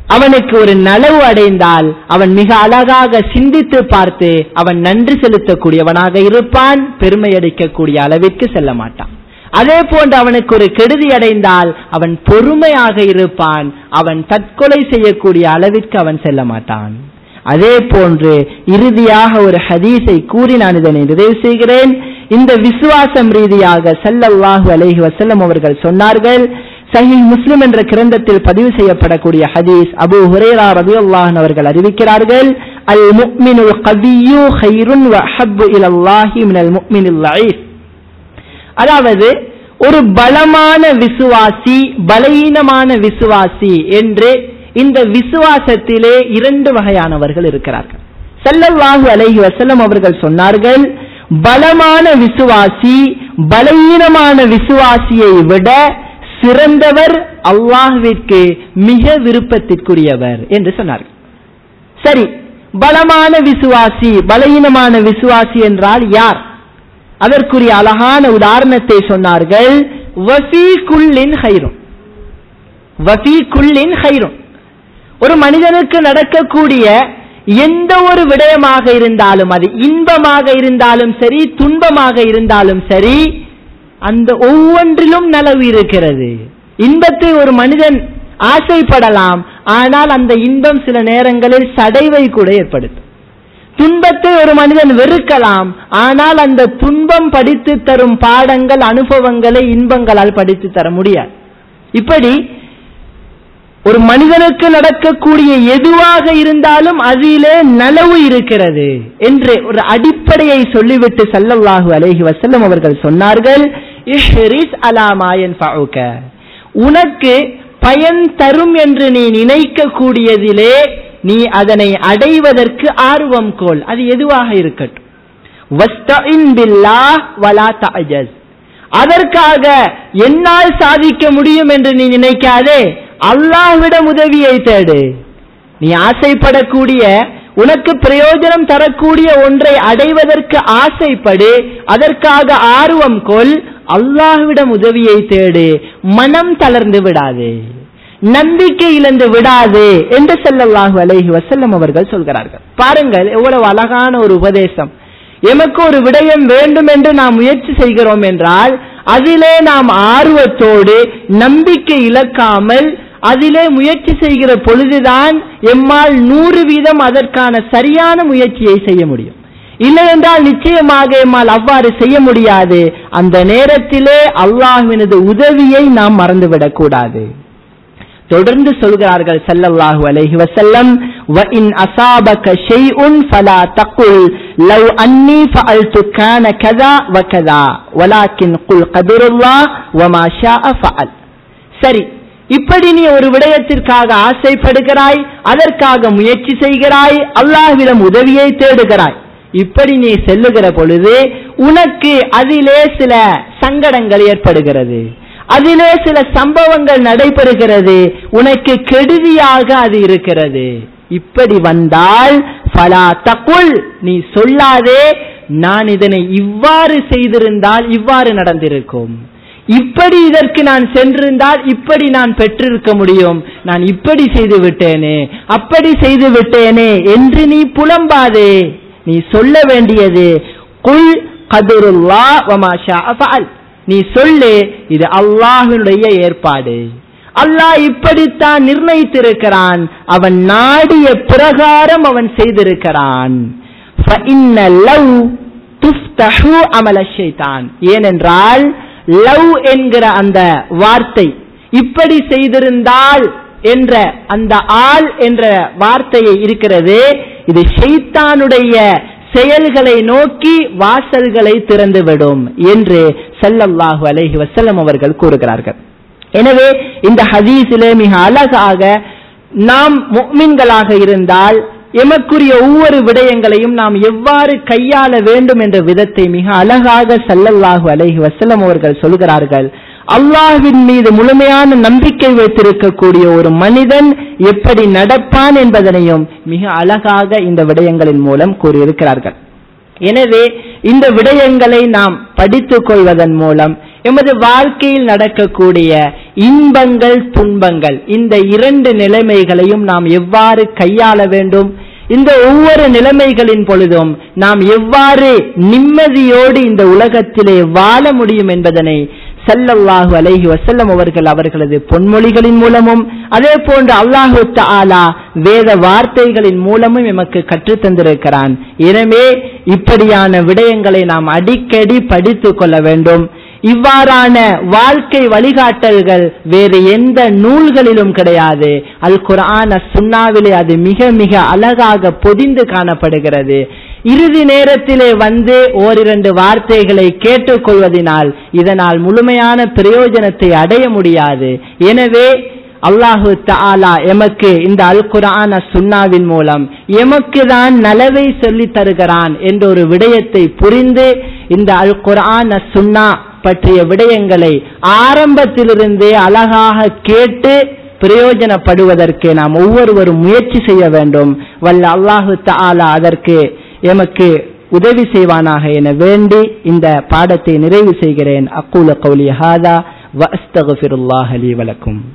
அவனுக்கு ஒரு நலவு அடைந்தால் அவன் மிக அழகாக சிந்தித்து பார்த்து அவன் நன்றி செலுத்தக்கூடியவனாக இருப்பான் பெருமை அடிக்கக்கூடிய அளவிற்கு செல்ல மாட்டான் அதே போன்று அவனுக்கு ஒரு கெடுதி அடைந்தால் அவன் பொறுமையாக இருப்பான் அவன் தற்கொலை செய்யக்கூடிய அளவிற்கு அவன் செல்ல மாட்டான் அதே போன்று இறுதியாக ஒரு ஹதீஸை கூறி நான் இதனை நிறைவு செய்கிறேன் இந்த விசுவாசம் ரீதியாக ஸல்லல்லாஹு அலைஹி வஸல்லம் அவர்கள் சொன்னார்கள் சஹீஹ் முஸ்லிம் என்ற கிரந்தத்தில் பதிவு செய்யப்படக்கூடிய ஹதீஸ் அபூ ஹுரைரா ரலியல்லாஹு அவர்கள் அறிவிக்கிறார்கள் அல் முஃமினுல் கவிய்யு கைருன் வ அஹப்பு இலல்லாஹி மினல் முஃமினில் லஈஃப் அதாவது ஒரு பலமான விசுவாசி பலவீனமான விசுவாசி என்று இந்த விசுவாசத்திலே இரண்டு வகையானவர்கள் இருக்கிறார்கள் ஸல்லல்லாஹு அலைஹி வஸல்லம் அவர்கள் சொன்னார்கள் பலமான விசுவாசி பலவீனமான விசுவாசியை விட சிறந்தவர் அல்லாஹ்விற்கு மிக விருப்பத்திற்குரியவர் என்று சொன்னார்கள் சரி பலமான விசுவாசி பலவீனமான விசுவாசி என்றால் யார் அதற்குரிய அழகான உதாரணத்தை சொன்னார்கள் வஃபி குல்லின் ஹைரும் வஃபி குல்லின் ஹைரும் ஒரு மனிதனுக்கு நடக்கக்கூடிய எந்த ஒரு விடயமாக இருந்தாலும் அது இன்பமாக இருந்தாலும் சரி துன்பமாக இருந்தாலும் சரி அந்த ஒவ்வொன்றிலும் நலவு இருக்கிறது இன்பத்தை ஒரு மனிதன் ஆசைப்படலாம் ஆனால் அந்த இன்பம் சில நேரங்களில் சடைவை கூட ஏற்படுத்தும் துன்பத்தை ஒரு மனிதன் வெறுக்கலாம் ஆனால் அந்த துன்பம் படித்து தரும் பாடங்கள் அனுபவங்களை இன்பங்களால் படித்து தர முடியாது இப்படி ஒரு மனிதனுக்கு நடக்கக்கூடிய எதுவாக இருந்தாலும் அதிலே நலவு இருக்கிறது என்று ஒரு அடிப்படையை சொல்லிவிட்டு சல்லல்லாஹு அலைஹி வஸல்லம் அவர்கள் சொன்னார்கள் இஹ்ரிஸ் அலாமாயன் உனக்கு பயன் தரும் என்று நீ நினைக்கக்கூடியதிலே நீ அதனை அடைவதற்கு ஆர்வம் கோல் அது எதுவாக இருக்கட்டும் வஸ்தஇன் பில்லாஹ் வலா தஅஜஸ் அதற்காக என்னால் சாதிக்க முடியும் என்று நீ நினைக்காதே அல்லாஹ்விடம் உதவியை தேடு நீ ஆசைப்படக்கூடிய உனக்கு பிரயோஜனம் தரக்கூடிய ஒன்றை அடைவதற்கு ஆசைப்படு அதற்காக ஆர்வம் கொள் அல்லாஹ்விடம் உதவியை தேடு மனம் தளர்ந்து விடாதே நம்பிக்கை இழந்து விடாதே என்று செல்லல்லாஹு அலைஹி வசல்லம் அவர்கள் சொல்கிறார்கள் பாருங்கள் எவ்வளவு அழகான ஒரு உபதேசம் எமக்கு ஒரு விடயம் வேண்டும் என்று நாம் முயற்சி செய்கிறோம் என்றால் அதிலே நாம் ஆர்வத்தோடு நம்பிக்கை இழக்காமல் அதிலே முயற்சி செய்கிற பொழுதுதான் எம்மால் நூறு வீதம் அதற்கான சரியான முயற்சியை செய்ய முடியும் இல்லை என்றால் நிச்சயமாக எம்மால் அவ்வாறு செய்ய முடியாது அந்த நேரத்திலே அல்லாஹ்வினது உதவியை நாம் மறந்துவிடக் கூடாது தொடர்ந்து சொல்கிறார்கள் ஸல்லல்லாஹு அலைஹி வஸல்லம் வ இன் அஸாபக ஷைஉன் ஃபலா தகுல் லவ் அன்னி ஃபஅல்து கான கதா வ கதா வலாக்கின் குல் கதருல்லாஹ் வ மா ஷாஅ ஃபஅல் சரி இப்படி நீ ஒரு விடயத்திற்காக ஆசைப்படுகிறாய் அதற்காக முயற்சி செய்கிறாய் அல்லாஹ்விடம் உதவியை தேடுகிறாய் இப்படி நீ செல்லுகிற பொழுது உனக்கு அதிலே சில சங்கடங்கள் ஏற்படுகிறது அதிலே சில சம்பவங்கள் நடைபெறுகிறது உனக்கு கெடுதியாக அது இருக்கிறது இப்படி வந்தால் ஃபலா தகுல் நீ சொல்லாதே நான் இதனை இவ்வாறு செய்திருந்தால் இவ்வாறு நடந்திருக்கும் இப்படி இதற்கு நான் சென்றிருந்தால் இப்படி நான் பெற்றிருக்க முடியும் நான் இப்படி செய்து விட்டேனே அப்படி செய்து விட்டேனே என்று நீ புலம்பாதே நீ சொல்ல வேண்டியது குல் கதுருல்லா வமாஷா அஃபால் நீ சொல்லு இது அல்லாஹினுடைய ஏற்பாடு அல்லாஹ் இப்படித்தான் நிர்ணயித்திருக்கிறான் அவன் நாடிய பிரகாரம் அவன் செய்திருக்கிறான் ஏனென்றால் லவ் என்கிற அந்த வார்த்தை இப்படி செய்திருந்தால் என்ற அந்த ஆள் என்ற வார்த்தையை இருக்கிறது இது ஷைத்தானுடைய செயல்களை நோக்கி வாசல்களை திறந்துவிடும் என்று சல்லல்லாஹு அலைஹி வசல்லம் அவர்கள் கூறுகிறார்கள் எனவே இந்த ஹதீஸிலே மிக அழகாக நாம் முக்மின்களாக இருந்தால் எமக்குரிய ஒவ்வொரு விடயங்களையும் நாம் எவ்வாறு கையாள வேண்டும் என்ற விதத்தை மிக அழகாக சல்லல்லாஹு அலைஹி வசல்லம் அவர்கள் சொல்கிறார்கள் அல்லாஹ்வின் மீது முழுமையான நம்பிக்கை வைத்திருக்கக்கூடிய ஒரு மனிதன் எப்படி நடப்பான் என்பதனையும் மிக அழகாக இந்த விடயங்களின் மூலம் கூறியிருக்கிறார்கள் எனவே இந்த விடயங்களை நாம் படித்துக் கொள்வதன் மூலம் எமது வாழ்க்கையில் நடக்கக்கூடிய இன்பங்கள் துன்பங்கள் இந்த இரண்டு நிலைமைகளையும் நாம் எவ்வாறு கையாள வேண்டும் இந்த ஒவ்வொரு நிலைமைகளின் பொழுதும் நாம் எவ்வாறு நிம்மதியோடு இந்த உலகத்திலே வாழ முடியும் என்பதனை சல்லல்லாஹு அலைஹி வசல்லம் அவர்கள் அவர்களது பொன்மொழிகளின் மூலமும் அதே போன்று அல்லாஹு ஆலா வேத வார்த்தைகளின் மூலமும் எமக்கு கற்றுத் தந்திருக்கிறான் எனவே இப்படியான விடயங்களை நாம் அடிக்கடி படித்துக் கொள்ள வேண்டும் இவ்வாறான வாழ்க்கை வழிகாட்டல்கள் வேறு எந்த நூல்களிலும் கிடையாது அல் குரான் சுன்னாவிலே அது மிக மிக அழகாக பொதிந்து காணப்படுகிறது இறுதி நேரத்திலே வந்து ஓரிரண்டு வார்த்தைகளை கேட்டுக்கொள்வதனால் இதனால் முழுமையான பிரயோஜனத்தை அடைய முடியாது எனவே அல்லாஹு தாலா எமக்கு இந்த அல் குரான சுன்னாவின் மூலம் எமக்கு தான் நலவை சொல்லி தருகிறான் என்ற ஒரு விடயத்தை புரிந்து இந்த அல் குரான சுன்னா பற்றிய விடயங்களை ஆரம்பத்திலிருந்தே அழகாக கேட்டு பிரயோஜனப்படுவதற்கு நாம் ஒவ்வொருவரும் முயற்சி செய்ய வேண்டும் வல்ல அல்லாஹு தாலா அதற்கு எமக்கு உதவி செய்வானாக என வேண்டி இந்த பாடத்தை நிறைவு செய்கிறேன் அக்கூல கௌலி ஹாதா வ அஸ்தகுஃபிருல்லாஹ் லி வலக்கும்